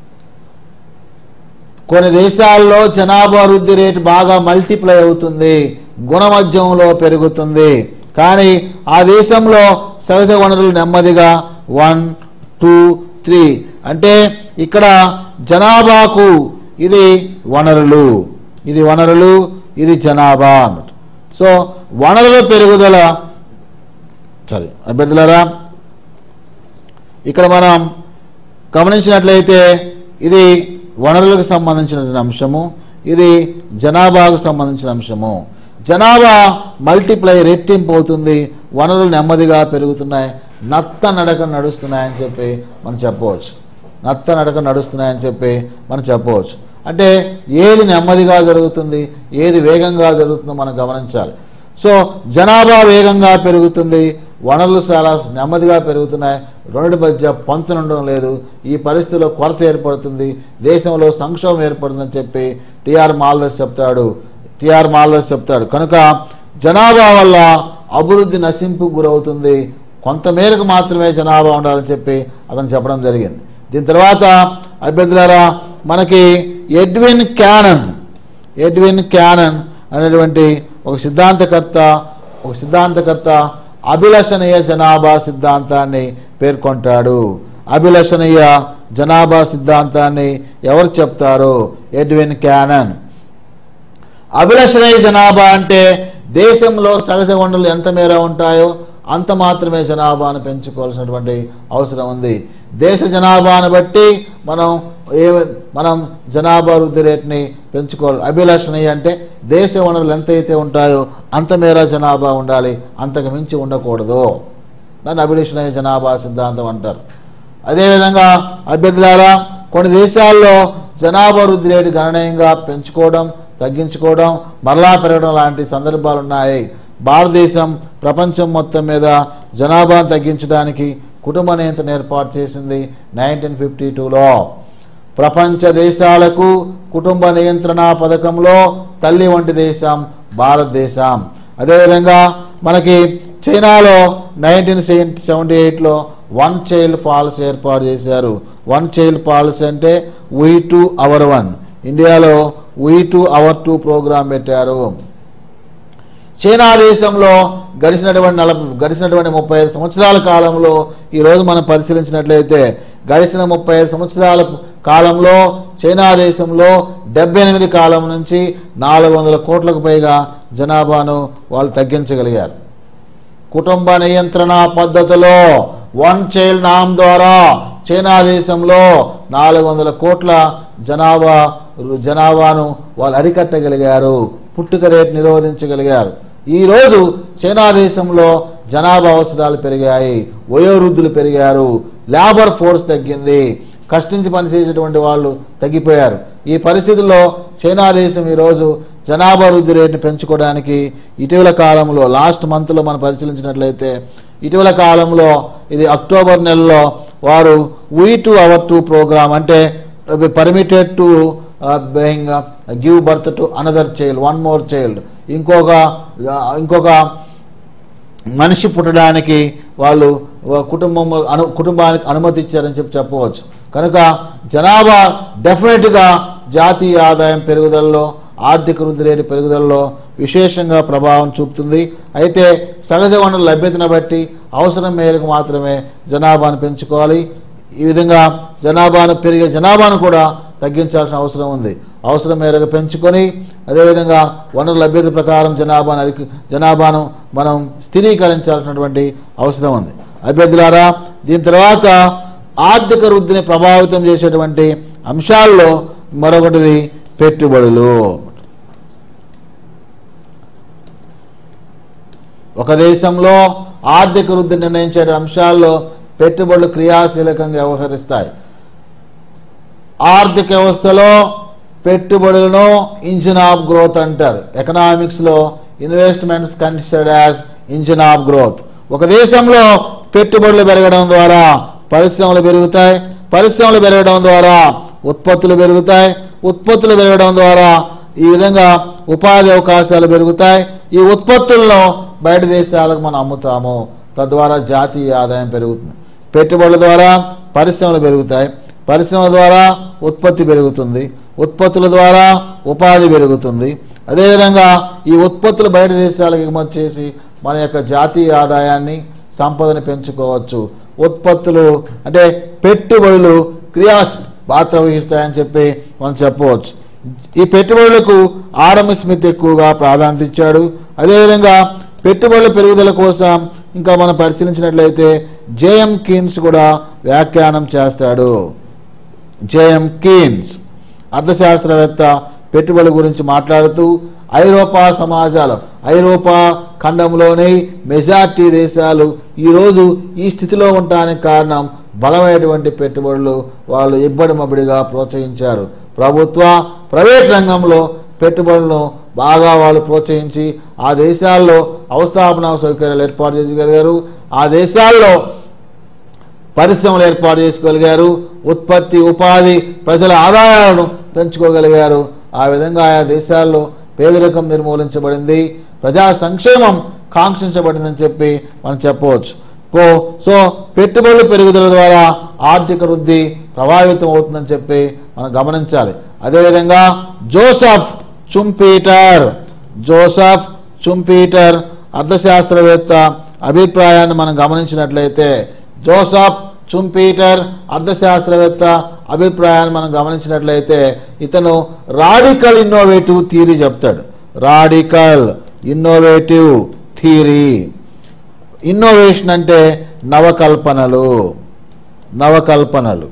కొన్ని దేశాల్లో జనాభా వృద్ధి రేటు బాగా మల్టిప్లై అవుతుంది గుణమధ్యంలో పెరుగుతుంది కానీ ఆ దేశంలో సహజ వనరులు నెమ్మదిగా వన్ టూ త్రీ అంటే ఇక్కడ జనాభాకు ఇది వనరులు ఇది వనరులు ఇది జనాభా అన్నట్టు సో వనరుల పెరుగుదల సరే అభ్యర్థులారా ఇక్కడ మనం గమనించినట్లయితే ఇది వనరులకు సంబంధించిన అంశము ఇది జనాభాకు సంబంధించిన అంశము జనాభా మల్టిప్లై రెట్టింపు అవుతుంది వనరులు నెమ్మదిగా పెరుగుతున్నాయి నత్త నడక నడుస్తున్నాయని చెప్పి మనం చెప్పవచ్చు నత్త నడక నడుస్తున్నాయని చెప్పి మనం చెప్పవచ్చు అంటే ఏది నెమ్మదిగా జరుగుతుంది ఏది వేగంగా జరుగుతుందో మనం గమనించాలి సో జనాభా వేగంగా పెరుగుతుంది వనరులు చాలా నెమ్మదిగా పెరుగుతున్నాయి రెండు మధ్య పంచన ఉండడం లేదు ఈ పరిస్థితిలో కొరత ఏర్పడుతుంది దేశంలో సంక్షోభం ఏర్పడుతుందని చెప్పి టిఆర్ మాల్దస్ చెప్తాడు టిఆర్ మాల్దస్ చెప్తాడు కనుక జనాభా వల్ల అభివృద్ధి నశింపు గురవుతుంది కొంతమేరకు మాత్రమే జనాభా ఉండాలని చెప్పి అతను చెప్పడం జరిగింది దీని తర్వాత అభ్యర్థులారా మనకి ఎడ్విన్ క్యానన్ ఎడ్విన్ క్యానన్ అనేటువంటి ఒక సిద్ధాంతకర్త ఒక సిద్ధాంతకర్త అభిలషణీయ జనాభా సిద్ధాంతాన్ని పేర్కొంటాడు అభిలషణీయ జనాభా సిద్ధాంతాన్ని ఎవరు చెప్తారు ఎడ్విన్ క్యానన్ అభిలషణీయ జనాభా అంటే దేశంలో సహజ వనరులు ఎంత మేర ఉంటాయో అంత మాత్రమే జనాభాను పెంచుకోవాల్సినటువంటి అవసరం ఉంది దేశ జనాభాను బట్టి మనం ఏ మనం జనాభా వృద్ధి రేటుని పెంచుకోవాలి అభిలషణీయ అంటే దేశ వనరులు ఎంతైతే ఉంటాయో అంత మేర జనాభా ఉండాలి అంతకు మించి ఉండకూడదు దాన్ని అభిలషణీయ జనాభా సిద్ధాంతం అంటారు అదేవిధంగా అభ్యర్థులారా కొన్ని దేశాల్లో జనాభా వృద్ధి రేటు గణనీయంగా పెంచుకోవడం తగ్గించుకోవడం మరలా పెరగడం లాంటి సందర్భాలు ఉన్నాయి భారతదేశం ప్రపంచం మొత్తం మీద జనాభాను తగ్గించడానికి కుటుంబ నియంత్రణ ఏర్పాటు చేసింది నైన్టీన్ ఫిఫ్టీ టూలో ప్రపంచ దేశాలకు కుటుంబ నియంత్రణ పథకంలో తల్లి వంటి దేశం భారతదేశం అదేవిధంగా మనకి చైనాలో నైన్టీన్ సెవెంటీ ఎయిట్లో వన్ చైల్డ్ పాలసీ ఏర్పాటు చేశారు వన్ చైల్డ్ పాలసీ అంటే వీ టు అవర్ వన్ ఇండియాలో we two our two program పెట్టారు చైనా దేశంలో గడిచినటువంటి నలభై గడిచినటువంటి ముప్పై ఐదు సంవత్సరాల కాలంలో ఈ రోజు మనం పరిశీలించినట్లయితే గడిచిన ముప్పై ఐదు సంవత్సరాల కాలంలో చైనా దేశంలో డెబ్బై ఎనిమిది కాలం నుంచి నాలుగు వందల కోట్లకు పైగా జనాభాను వాళ్ళు తగ్గించగలిగారు కుటుంబ నియంత్రణ పద్ధతిలో వన్ చైల్డ్ నామ్ ద్వారా చైనా దేశంలో నాలుగు వందల కోట్ల జనాభా జనాభాను వాళ్ళు అరికట్టగలిగారు పుట్టుక రేటు నిరోధించగలిగారు ఈ రోజు చైనా దేశంలో జనాభా అవసరాలు పెరిగాయి వయోవృద్ధులు పెరిగారు లేబర్ ఫోర్స్ తగ్గింది కష్టించి పనిచేసేటువంటి వాళ్ళు తగ్గిపోయారు ఈ పరిస్థితుల్లో చైనా దేశం ఈరోజు జనాభా వృద్ధి రేటును పెంచుకోవడానికి ఇటీవల కాలంలో లాస్ట్ మంత్లో మనం పరిశీలించినట్లయితే ఇటీవల కాలంలో ఇది అక్టోబర్ నెలలో వారు we two our two program అంటే permitted to being give birth to another child one more child ఇంకొక ఇంకొక మనిషి పుట్టడానికి వాళ్ళు వా- కుటుంబం అను కుటుంబానికి అనుమతి ఇచ్చారని చెప్పి చెప్పవచ్చు కనుక జనాభా డెఫినెట్గా జాతీయ ఆదాయం పెరుగుదలలో ఆర్థిక వృద్ధి రేటు పెరుగుదలలో విశేషంగా ప్రభావం చూపుతుంది అయితే సహజ వనరుల లభ్యతను బట్టి అవసరం మేరకు మాత్రమే జనాభాను పెంచుకోవాలి ఈ విధంగా జనాభాను పెరిగే జనాభాను కూడా తగ్గించాల్సిన అవసరం ఉంది అవసరం మేరకు పెంచుకొని అదేవిధంగా వనరుల లభ్యత ప్రకారం జనాభాను అరికి జనాభాను మనం స్థిరీకరించాల్సినటువంటి అవసరం ఉంది అభ్యర్థులారా దీని తర్వాత ఆర్థిక వృద్ధిని ప్రభావితం చేసేటువంటి అంశాల్లో మరొకటిది పెట్టుబడులు ఒక దేశంలో ఆర్థిక వృద్ధి నిర్ణయించే అంశాల్లో పెట్టుబడులు క్రియాశీలకంగా వ్యవహరిస్తాయి ఆర్థిక వ్యవస్థలో పెట్టుబడులను ఇంజిన్ ఆఫ్ గ్రోత్ అంటారు ఎకనామిక్స్ లో investments considered as engine of growth ఒక దేశంలో పెట్టుబడులు పెరగడం ద్వారా పరిశ్రమలు పెరుగుతాయి పరిశ్రమలు పెరగడం ద్వారా ఉత్పత్తులు పెరుగుతాయి ఉత్పత్తులు పెరగడం ద్వారా ఈ విధంగా ఉపాధి అవకాశాలు పెరుగుతాయి ఈ ఉత్పత్తులను బయట దేశాలకు మనం అమ్ముతాము తద్వారా జాతీయ ఆదాయం పెరుగుతుంది పెట్టుబడుల ద్వారా పరిశ్రమలు పెరుగుతాయి పరిశ్రమల ద్వారా ఉత్పత్తి పెరుగుతుంది ఉత్పత్తుల ద్వారా ఉపాధి పెరుగుతుంది అదేవిధంగా ఈ ఉత్పత్తులు బయట దేశాలకు ఎగుమతి చేసి మన యొక్క జాతీయ ఆదాయాన్ని సంపదని పెంచుకోవచ్చు ఉత్పత్తులు అంటే పెట్టుబడులు క్రియాశ పాత్ర వహిస్తాయని చెప్పి మనం చెప్పవచ్చు ఈ పెట్టుబడులకు ఆడమ్ స్మిత్ ఎక్కువగా ప్రాధాన్యత ఇచ్చాడు అదేవిధంగా పెట్టుబడుల పెరుగుదల కోసం ఇంకా మనం పరిశీలించినట్లయితే జేఎం కీన్స్ కూడా వ్యాఖ్యానం చేస్తాడు జేఎం కీన్స్ అర్థశాస్త్రవేత్త పెట్టుబడుల గురించి మాట్లాడుతూ ఐరోపా సమాజాలు ఐరోపా ఖండంలోని మెజార్టీ దేశాలు ఈరోజు ఈ స్థితిలో ఉండడానికి కారణం బలమైనటువంటి పెట్టుబడులు వాళ్ళు ఇబ్బడి మబ్బడిగా ప్రోత్సహించారు ప్రభుత్వ ప్రైవేట్ రంగంలో పెట్టుబడులను బాగా వాళ్ళు ప్రోత్సహించి ఆ దేశాల్లో అవస్థాపన సౌకర్యాలు ఏర్పాటు చేయగలిగారు ఆ దేశాల్లో పరిశ్రమలు ఏర్పాటు చేసుకోగలిగారు ఉత్పత్తి ఉపాధి ప్రజల ఆదాయాలను పెంచుకోగలిగారు ఆ విధంగా ఆయా దేశాల్లో పేదరికం నిర్మూలించబడింది ప్రజా సంక్షేమం కాంక్షించబడిందని చెప్పి మనం చెప్పవచ్చు కో సో పెట్టుబడుల పెరుగుదల ద్వారా ఆర్థిక వృద్ధి ప్రభావితం అవుతుందని చెప్పి మనం గమనించాలి అదేవిధంగా జోసఫ్ చుంపీటర్ జోసఫ్ చుంపీటర్ అర్థశాస్త్రవేత్త అభిప్రాయాన్ని మనం గమనించినట్లయితే జోసఫ్ చుంపీటర్ అర్థశాస్త్రవేత్త అభిప్రాయాన్ని మనం గమనించినట్లయితే ఇతను రాడికల్ ఇన్నోవేటివ్ థియరీ చెప్తాడు రాడికల్ ఇన్నోవేటివ్ థియరీ ఇన్నోవేషన్ అంటే నవకల్పనలు నవకల్పనలు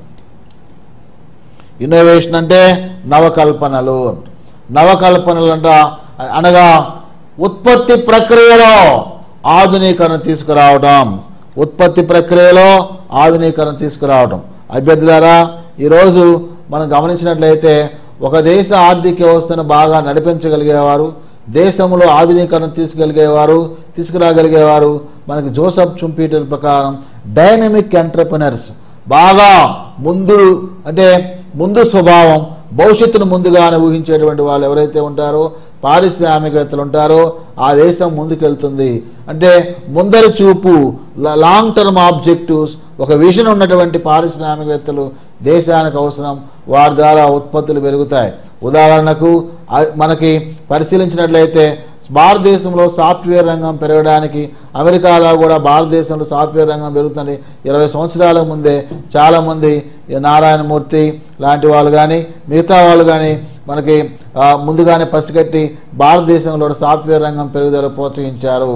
ఇన్నోవేషన్ అంటే నవకల్పనలు నవకల్పనలు అంట అనగా ఉత్పత్తి ప్రక్రియలో ఆధునీకరణ తీసుకురావడం ఉత్పత్తి ప్రక్రియలో ఆధునీకరణ తీసుకురావడం అభ్యర్థులారా ఈరోజు మనం గమనించినట్లయితే ఒక దేశ ఆర్థిక వ్యవస్థను బాగా నడిపించగలిగేవారు దేశంలో ఆధునీకరణ తీసుకెళ్ళగలిగేవారు తీసుకురాగలిగేవారు మనకి జోసఫ్ చుంపీటర్ ప్రకారం డైనమిక్ ఎంటర్ప్రినర్స్ బాగా ముందు అంటే ముందు స్వభావం భవిష్యత్తును ముందుగానే ఊహించేటువంటి వాళ్ళు ఎవరైతే ఉంటారో పారిశ్రామికవేత్తలు ఉంటారో ఆ దేశం ముందుకెళ్తుంది అంటే ముందరి చూపు లాంగ్ టర్మ్ ఆబ్జెక్టివ్స్ ఒక విజన్ ఉన్నటువంటి పారిశ్రామికవేత్తలు దేశానికి అవసరం వారి ద్వారా ఉత్పత్తులు పెరుగుతాయి ఉదాహరణకు ఆ- మనకి పరిశీలించినట్లయితే భారతదేశంలో సాఫ్ట్వేర్ రంగం పెరగడానికి అమెరికాలో కూడా భారతదేశంలో సాఫ్ట్వేర్ రంగం పెరుగుతుంది ఇరవై సంవత్సరాల ముందే చాలామంది ఈ నారాయణమూర్తి లాంటి వాళ్ళు కానీ మిగతా వాళ్ళు కానీ మనకి ఆ, ముందుగానే పసిగట్టి భారతదేశంలో సాఫ్ట్వేర్ రంగం పెరుగుదల ప్రోత్సహించారు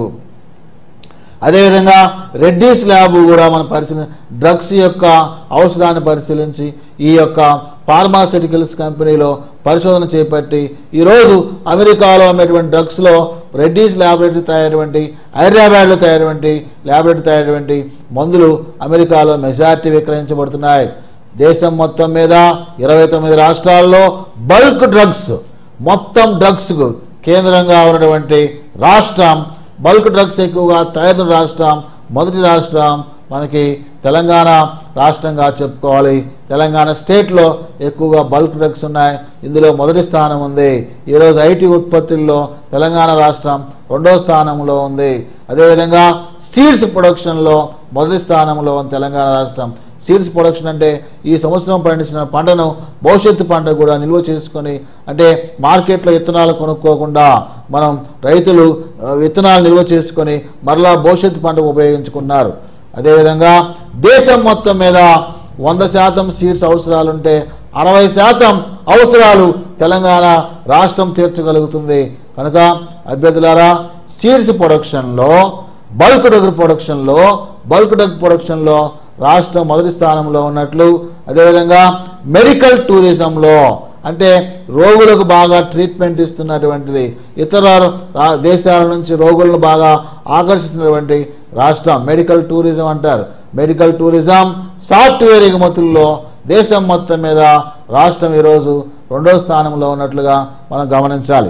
అదేవిధంగా రెడ్డీస్ ల్యాబ్ కూడా మన పరిశీలి డ్రగ్స్ యొక్క అవసరాన్ని పరిశీలించి ఈ యొక్క ఫార్మాస్యూటికల్స్ కంపెనీలో పరిశోధన చేపట్టి ఈరోజు అమెరికాలో అమ్మేటువంటి డ్రగ్స్లో రెడ్డీస్ ల్యాబొరేటరీ తయారైనటువంటి హైదరాబాద్లో తయారైనటువంటి ల్యాబొరేటరీ తయారైనటువంటి మందులు అమెరికాలో మెజార్టీ విక్రయించబడుతున్నాయి దేశం మొత్తం మీద ఇరవై తొమ్మిది రాష్ట్రాల్లో బల్క్ డ్రగ్స్ మొత్తం డ్రగ్స్కు కేంద్రంగా ఉన్నటువంటి రాష్ట్రం బల్క్ డ్రగ్స్ ఎక్కువగా తయారు రాష్ట్రం మొదటి రాష్ట్రం మనకి తెలంగాణ రాష్ట్రంగా చెప్పుకోవాలి తెలంగాణ స్టేట్లో ఎక్కువగా బల్క్ డ్రగ్స్ ఉన్నాయి ఇందులో మొదటి స్థానం ఉంది ఈరోజు ఐటీ ఉత్పత్తుల్లో తెలంగాణ రాష్ట్రం రెండో స్థానంలో ఉంది అదేవిధంగా సీడ్స్ ప్రొడక్షన్లో మొదటి స్థానంలో ఉంది తెలంగాణ రాష్ట్రం సీడ్స్ ప్రొడక్షన్ అంటే ఈ సంవత్సరం పండించిన పంటను భవిష్యత్తు పంట కూడా నిల్వ చేసుకొని అంటే మార్కెట్లో విత్తనాలు కొనుక్కోకుండా మనం రైతులు ఆ, విత్తనాలు నిల్వ చేసుకొని మరలా భవిష్యత్తు పంటకు ఉపయోగించుకున్నారు అదేవిధంగా దేశం మొత్తం మీద వంద శాతం సీడ్స్ అవసరాలుంటే అరవై శాతం అవసరాలు తెలంగాణ రాష్ట్రం తీర్చగలుగుతుంది కనుక అభ్యర్థులారా సీడ్స్ ప్రొడక్షన్లో బల్క్ డ్రగ్ ప్రొడక్షన్లో బల్క్ డ్రగ్ ప్రొడక్షన్లో రాష్ట్రం మొదటి స్థానంలో ఉన్నట్లు అదేవిధంగా మెడికల్ టూరిజంలో అంటే రోగులకు బాగా ట్రీట్మెంట్ ఇస్తున్నటువంటిది ఇతర రా- దేశాల నుంచి రోగులను బాగా ఆకర్షిస్తున్నటువంటి రాష్ట్రం మెడికల్ టూరిజం అంటారు మెడికల్ టూరిజం సాఫ్ట్వేర్ ఎగుమతుల్లో దేశం మొత్తం మీద రాష్ట్రం ఈరోజు రెండో స్థానంలో ఉన్నట్లుగా మనం గమనించాలి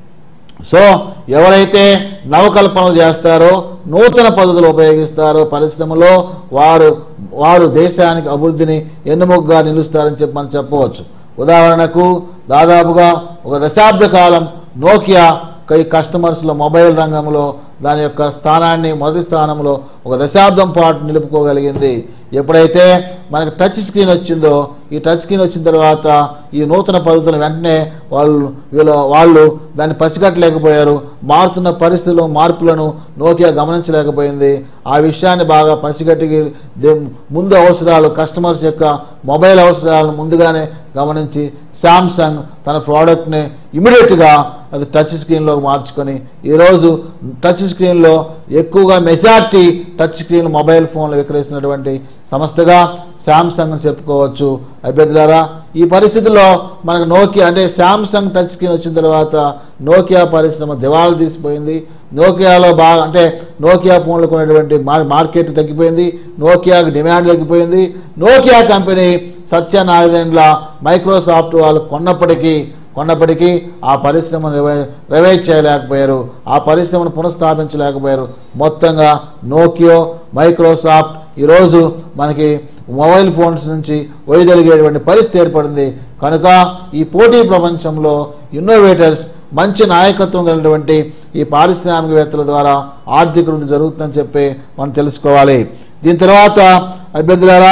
సో ఎవరైతే నవకల్పనలు చేస్తారో నూతన పద్ధతులు ఉపయోగిస్తారో పరిశ్రమలో వారు వారు దేశానికి అభివృద్ధిని ఎన్నుముగ్గా నిలుస్తారని చెప్పి మనం చెప్పవచ్చు ఉదాహరణకు దాదాపుగా ఒక దశాబ్ద కాలం నోకియా కై కస్టమర్స్లో మొబైల్ రంగంలో దాని యొక్క స్థానాన్ని మొదటి స్థానంలో ఒక దశాబ్దం పాటు నిలుపుకోగలిగింది ఎప్పుడైతే మనకి టచ్ స్క్రీన్ వచ్చిందో ఈ టచ్ స్క్రీన్ వచ్చిన తర్వాత ఈ నూతన పద్ధతులు వెంటనే వాళ్ళు వీళ్ళు వాళ్ళు దాన్ని పసిగట్టలేకపోయారు మారుతున్న పరిస్థితుల్లో మార్పులను నోకియా గమనించలేకపోయింది ఆ విషయాన్ని బాగా పసిగట్టి దే- ముందు అవసరాలు కస్టమర్స్ యొక్క మొబైల్ అవసరాలను ముందుగానే గమనించి శాంసంగ్ తన ప్రోడక్ట్ని ఇమీడియట్గా అది టచ్ స్క్రీన్లో మార్చుకొని ఈరోజు టచ్ స్క్రీన్లో ఎక్కువగా మెజార్టీ టచ్ స్క్రీన్ మొబైల్ ఫోన్లు విక్రయిస్తున్నటువంటి సంస్థగా శాంసంగ్ అని చెప్పుకోవచ్చు అభ్యర్థులారా ఈ పరిస్థితిలో మనకు నోకియా అంటే శాంసంగ్ టచ్ స్క్రీన్ వచ్చిన తర్వాత నోకియా పరిశ్రమ దివాళా తీసిపోయింది నోకియాలో బాగా అంటే నోకియా ఫోన్లకు ఉన్నటువంటి మార్- మార్కెట్ తగ్గిపోయింది నోకియాకి డిమాండ్ తగ్గిపోయింది నోకియా కంపెనీ సత్యనారాయణల మైక్రోసాఫ్ట్ వాళ్ళు కొన్నప్పటికీ కొన్నప్పటికీ ఆ పరిశ్రమను రివై రివైజ్ చేయలేకపోయారు ఆ పరిశ్రమను పునఃస్థాపించలేకపోయారు మొత్తంగా నోకియో మైక్రోసాఫ్ట్ ఈరోజు మనకి మొబైల్ ఫోన్స్ నుంచి వైదొలిగేటువంటి పరిస్థితి ఏర్పడింది కనుక ఈ పోటీ ప్రపంచంలో ఇన్నోవేటర్స్ మంచి నాయకత్వం కలిగినటువంటి ఈ పారిశ్రామికవేత్తల ద్వారా ఆర్థిక వృద్ధి జరుగుతుందని చెప్పి మనం తెలుసుకోవాలి దీని తర్వాత అభ్యర్థులారా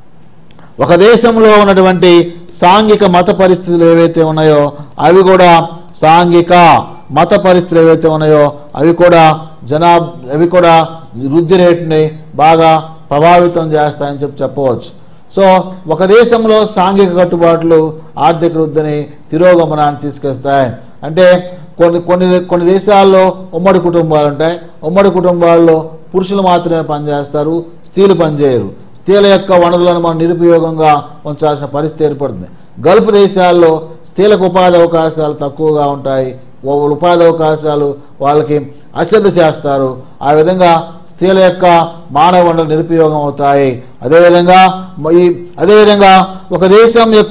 ఒక దేశంలో ఉన్నటువంటి సాంఘిక మత పరిస్థితులు ఏవైతే ఉన్నాయో అవి కూడా సాంఘిక మత పరిస్థితులు ఏవైతే ఉన్నాయో అవి కూడా జనా అవి కూడా వృద్ధి రేటుని బాగా ప్రభావితం చేస్తాయని చెప్పి చెప్పవచ్చు సో ఒక దేశంలో సాంఘిక కట్టుబాట్లు ఆర్థిక వృద్ధిని తిరోగమనాన్ని తీసుకొస్తాయి అంటే కొన్ని కొన్ని కొన్ని దేశాల్లో ఉమ్మడి కుటుంబాలు ఉంటాయి ఉమ్మడి కుటుంబాల్లో పురుషులు మాత్రమే పనిచేస్తారు స్త్రీలు పనిచేయరు స్త్రీల యొక్క వనరులను మనం నిరుపయోగంగా ఉంచాల్సిన పరిస్థితి ఏర్పడుతుంది గల్ఫ్ దేశాల్లో స్త్రీలకు ఉపాధి అవకాశాలు తక్కువగా ఉంటాయి ఓ- ఉపాధి అవకాశాలు వాళ్ళకి అశ్రద్ధ చేస్తారు ఆ విధంగా స్త్రీల యొక్క మానవ వనరులు నిరుపయోగం అవుతాయి అదేవిధంగా మ- ఈ అదేవిధంగా ఒక దేశం యొక్క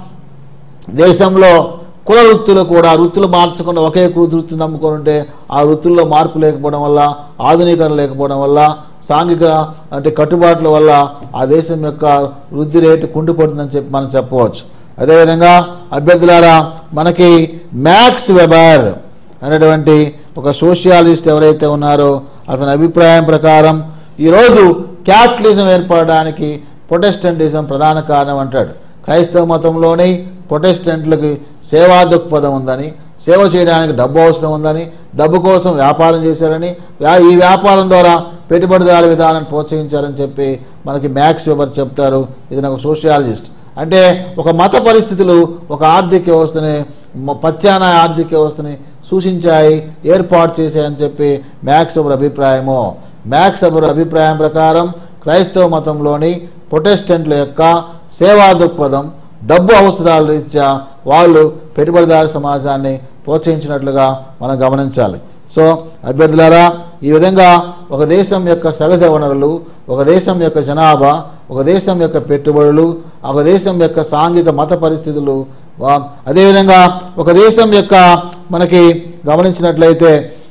దేశంలో కుల వృత్తులు కూడా వృత్తులు మార్చకుండా ఒకే కుల వృత్తిని నమ్ముకొని ఉంటే ఆ వృత్తుల్లో మార్పు లేకపోవడం వల్ల ఆధునీకరణ లేకపోవడం వల్ల సాంఘిక అంటే కట్టుబాట్ల వల్ల ఆ దేశం యొక్క వృద్ధి రేటు కుండిపడుతుందని చెప్పి మనం చెప్పవచ్చు అదేవిధంగా అభ్యర్థులారా మనకి మ్యాక్స్ వెబర్ అనేటువంటి ఒక సోషియాలిస్ట్ ఎవరైతే ఉన్నారో అతని అభిప్రాయం ప్రకారం ఈరోజు క్యాపిటలిజం ఏర్పడడానికి ప్రొటెస్టెంటిజం ప్రధాన కారణం అంటాడు క్రైస్తవ మతంలోని ప్రొటెస్టెంట్లకి సేవా దృక్పథం ఉందని సేవ చేయడానికి డబ్బు అవసరం ఉందని డబ్బు కోసం వ్యాపారం చేశారని వ్యా- ఈ వ్యాపారం ద్వారా పెట్టుబడిదారు విధానాన్ని ప్రోత్సహించారని చెప్పి మనకి మ్యాక్స్ వెబర్ చెప్తారు ఇది నాకు సోషియాలజిస్ట్ అంటే ఒక మత పరిస్థితులు ఒక ఆర్థిక వ్యవస్థని మ- ప్రత్యామ్నాయ ఆర్థిక వ్యవస్థని సూచించాయి ఏర్పాటు చేశాయని చెప్పి మ్యాక్స్ వెబర్ అభిప్రాయము మ్యాక్స్ వెబర్ అభిప్రాయం ప్రకారం క్రైస్తవ మతంలోని ప్రొటెస్టెంట్ల యొక్క సేవా దృక్పథం డబ్బు అవసరాల రీత్యా వాళ్ళు పెట్టుబడిదారు సమాజాన్ని ప్రోత్సహించినట్లుగా మనం గమనించాలి సో అభ్యర్థులారా ఈ విధంగా ఒక దేశం యొక్క సహజ వనరులు ఒక దేశం యొక్క జనాభా ఒక దేశం యొక్క పెట్టుబడులు ఒక దేశం యొక్క సాంఘిక మత పరిస్థితులు వా- అదేవిధంగా ఒక దేశం యొక్క మనకి గమనించినట్లయితే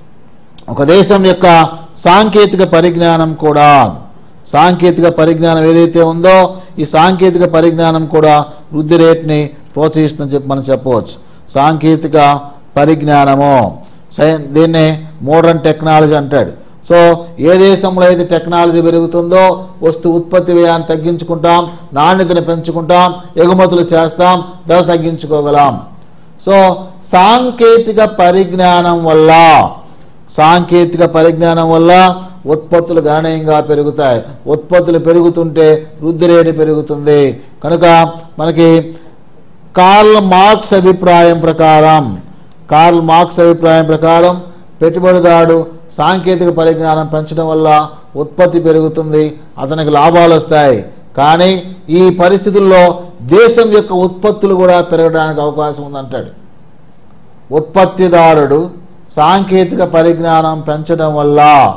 ఒక దేశం యొక్క సాంకేతిక పరిజ్ఞానం కూడా సాంకేతిక పరిజ్ఞానం ఏదైతే ఉందో ఈ సాంకేతిక పరిజ్ఞానం కూడా వృద్ధి రేట్ని ప్రోత్సహిస్తుందని చెప్పి మనం చెప్పవచ్చు సాంకేతిక పరిజ్ఞానము సై- దీన్నే మోడర్న్ టెక్నాలజీ అంటాడు సో ఏ దేశంలో అయితే టెక్నాలజీ పెరుగుతుందో వస్తు ఉత్పత్తి వ్యయాన్ని తగ్గించుకుంటాం నాణ్యతను పెంచుకుంటాం ఎగుమతులు చేస్తాం ధర తగ్గించుకోగలం సో సాంకేతిక పరిజ్ఞానం వల్ల సాంకేతిక పరిజ్ఞానం వల్ల ఉత్పత్తులు గణనీయంగా పెరుగుతాయి ఉత్పత్తులు పెరుగుతుంటే వృద్ధి రేటు పెరుగుతుంది కనుక మనకి కార్ల్ మార్క్స్ అభిప్రాయం ప్రకారం కార్ల్ మార్క్స్ అభిప్రాయం ప్రకారం పెట్టుబడిదారుడు సాంకేతిక పరిజ్ఞానం పెంచడం వల్ల ఉత్పత్తి పెరుగుతుంది అతనికి లాభాలు వస్తాయి కానీ ఈ పరిస్థితుల్లో దేశం యొక్క ఉత్పత్తులు కూడా పెరగడానికి అవకాశం ఉందంటాడు ఉత్పత్తిదారుడు సాంకేతిక పరిజ్ఞానం పెంచడం వల్ల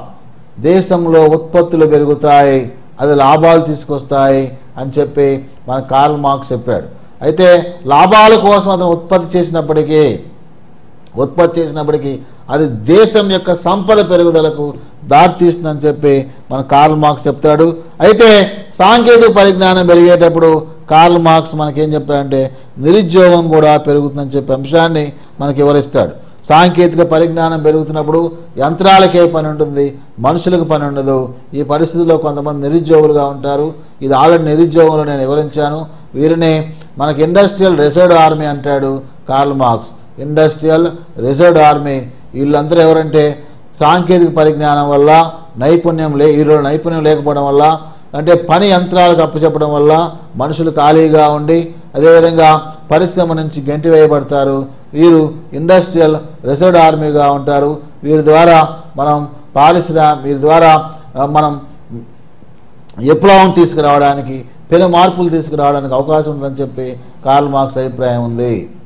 దేశంలో ఉత్పత్తులు పెరుగుతాయి అది లాభాలు తీసుకొస్తాయి అని చెప్పి మన కార్ల్ మార్క్స్ చెప్పాడు అయితే లాభాల కోసం అతను ఉత్పత్తి చేసినప్పటికీ ఉత్పత్తి చేసినప్పటికీ అది దేశం యొక్క సంపద పెరుగుదలకు దారితీస్తుందని చెప్పి మన కార్ల్ మార్క్స్ చెప్తాడు అయితే సాంకేతిక పరిజ్ఞానం పెరిగేటప్పుడు కార్ల్ మార్క్స్ మనకేం చెప్తాడంటే నిరుద్యోగం కూడా పెరుగుతుందని చెప్పే అంశాన్ని మనకి వివరిస్తాడు సాంకేతిక పరిజ్ఞానం పెరుగుతున్నప్పుడు యంత్రాలకే పని ఉంటుంది మనుషులకు పని ఉండదు ఈ పరిస్థితుల్లో కొంతమంది నిరుద్యోగులుగా ఉంటారు ఇది ఆల్రెడీ నిరుద్యోగంలో నేను వివరించాను వీరిని మనకి ఇండస్ట్రియల్ రిజర్వ్ ఆర్మీ అంటాడు Karl Marx industrial reserve army వీళ్ళందరూ ఎవరంటే సాంకేతిక పరిజ్ఞానం వల్ల నైపుణ్యం లే ఈరోజు నైపుణ్యం లేకపోవడం వల్ల అంటే పని యంత్రాలకు అప్పచెప్పడం వల్ల మనుషులు ఖాళీగా ఉండి అదేవిధంగా పరిశ్రమ నుంచి గంటి వేయబడతారు వీరు ఇండస్ట్రియల్ రిజర్వ్ ఆర్మీగా ఉంటారు వీరి ద్వారా మనం పారిశ్రా వీరి ద్వారా ఆ, మనం విప్లవం తీసుకురావడానికి పెను మార్పులు తీసుకురావడానికి అవకాశం ఉందని చెప్పి కార్ల్ మార్క్స్ అభిప్రాయం ఉంది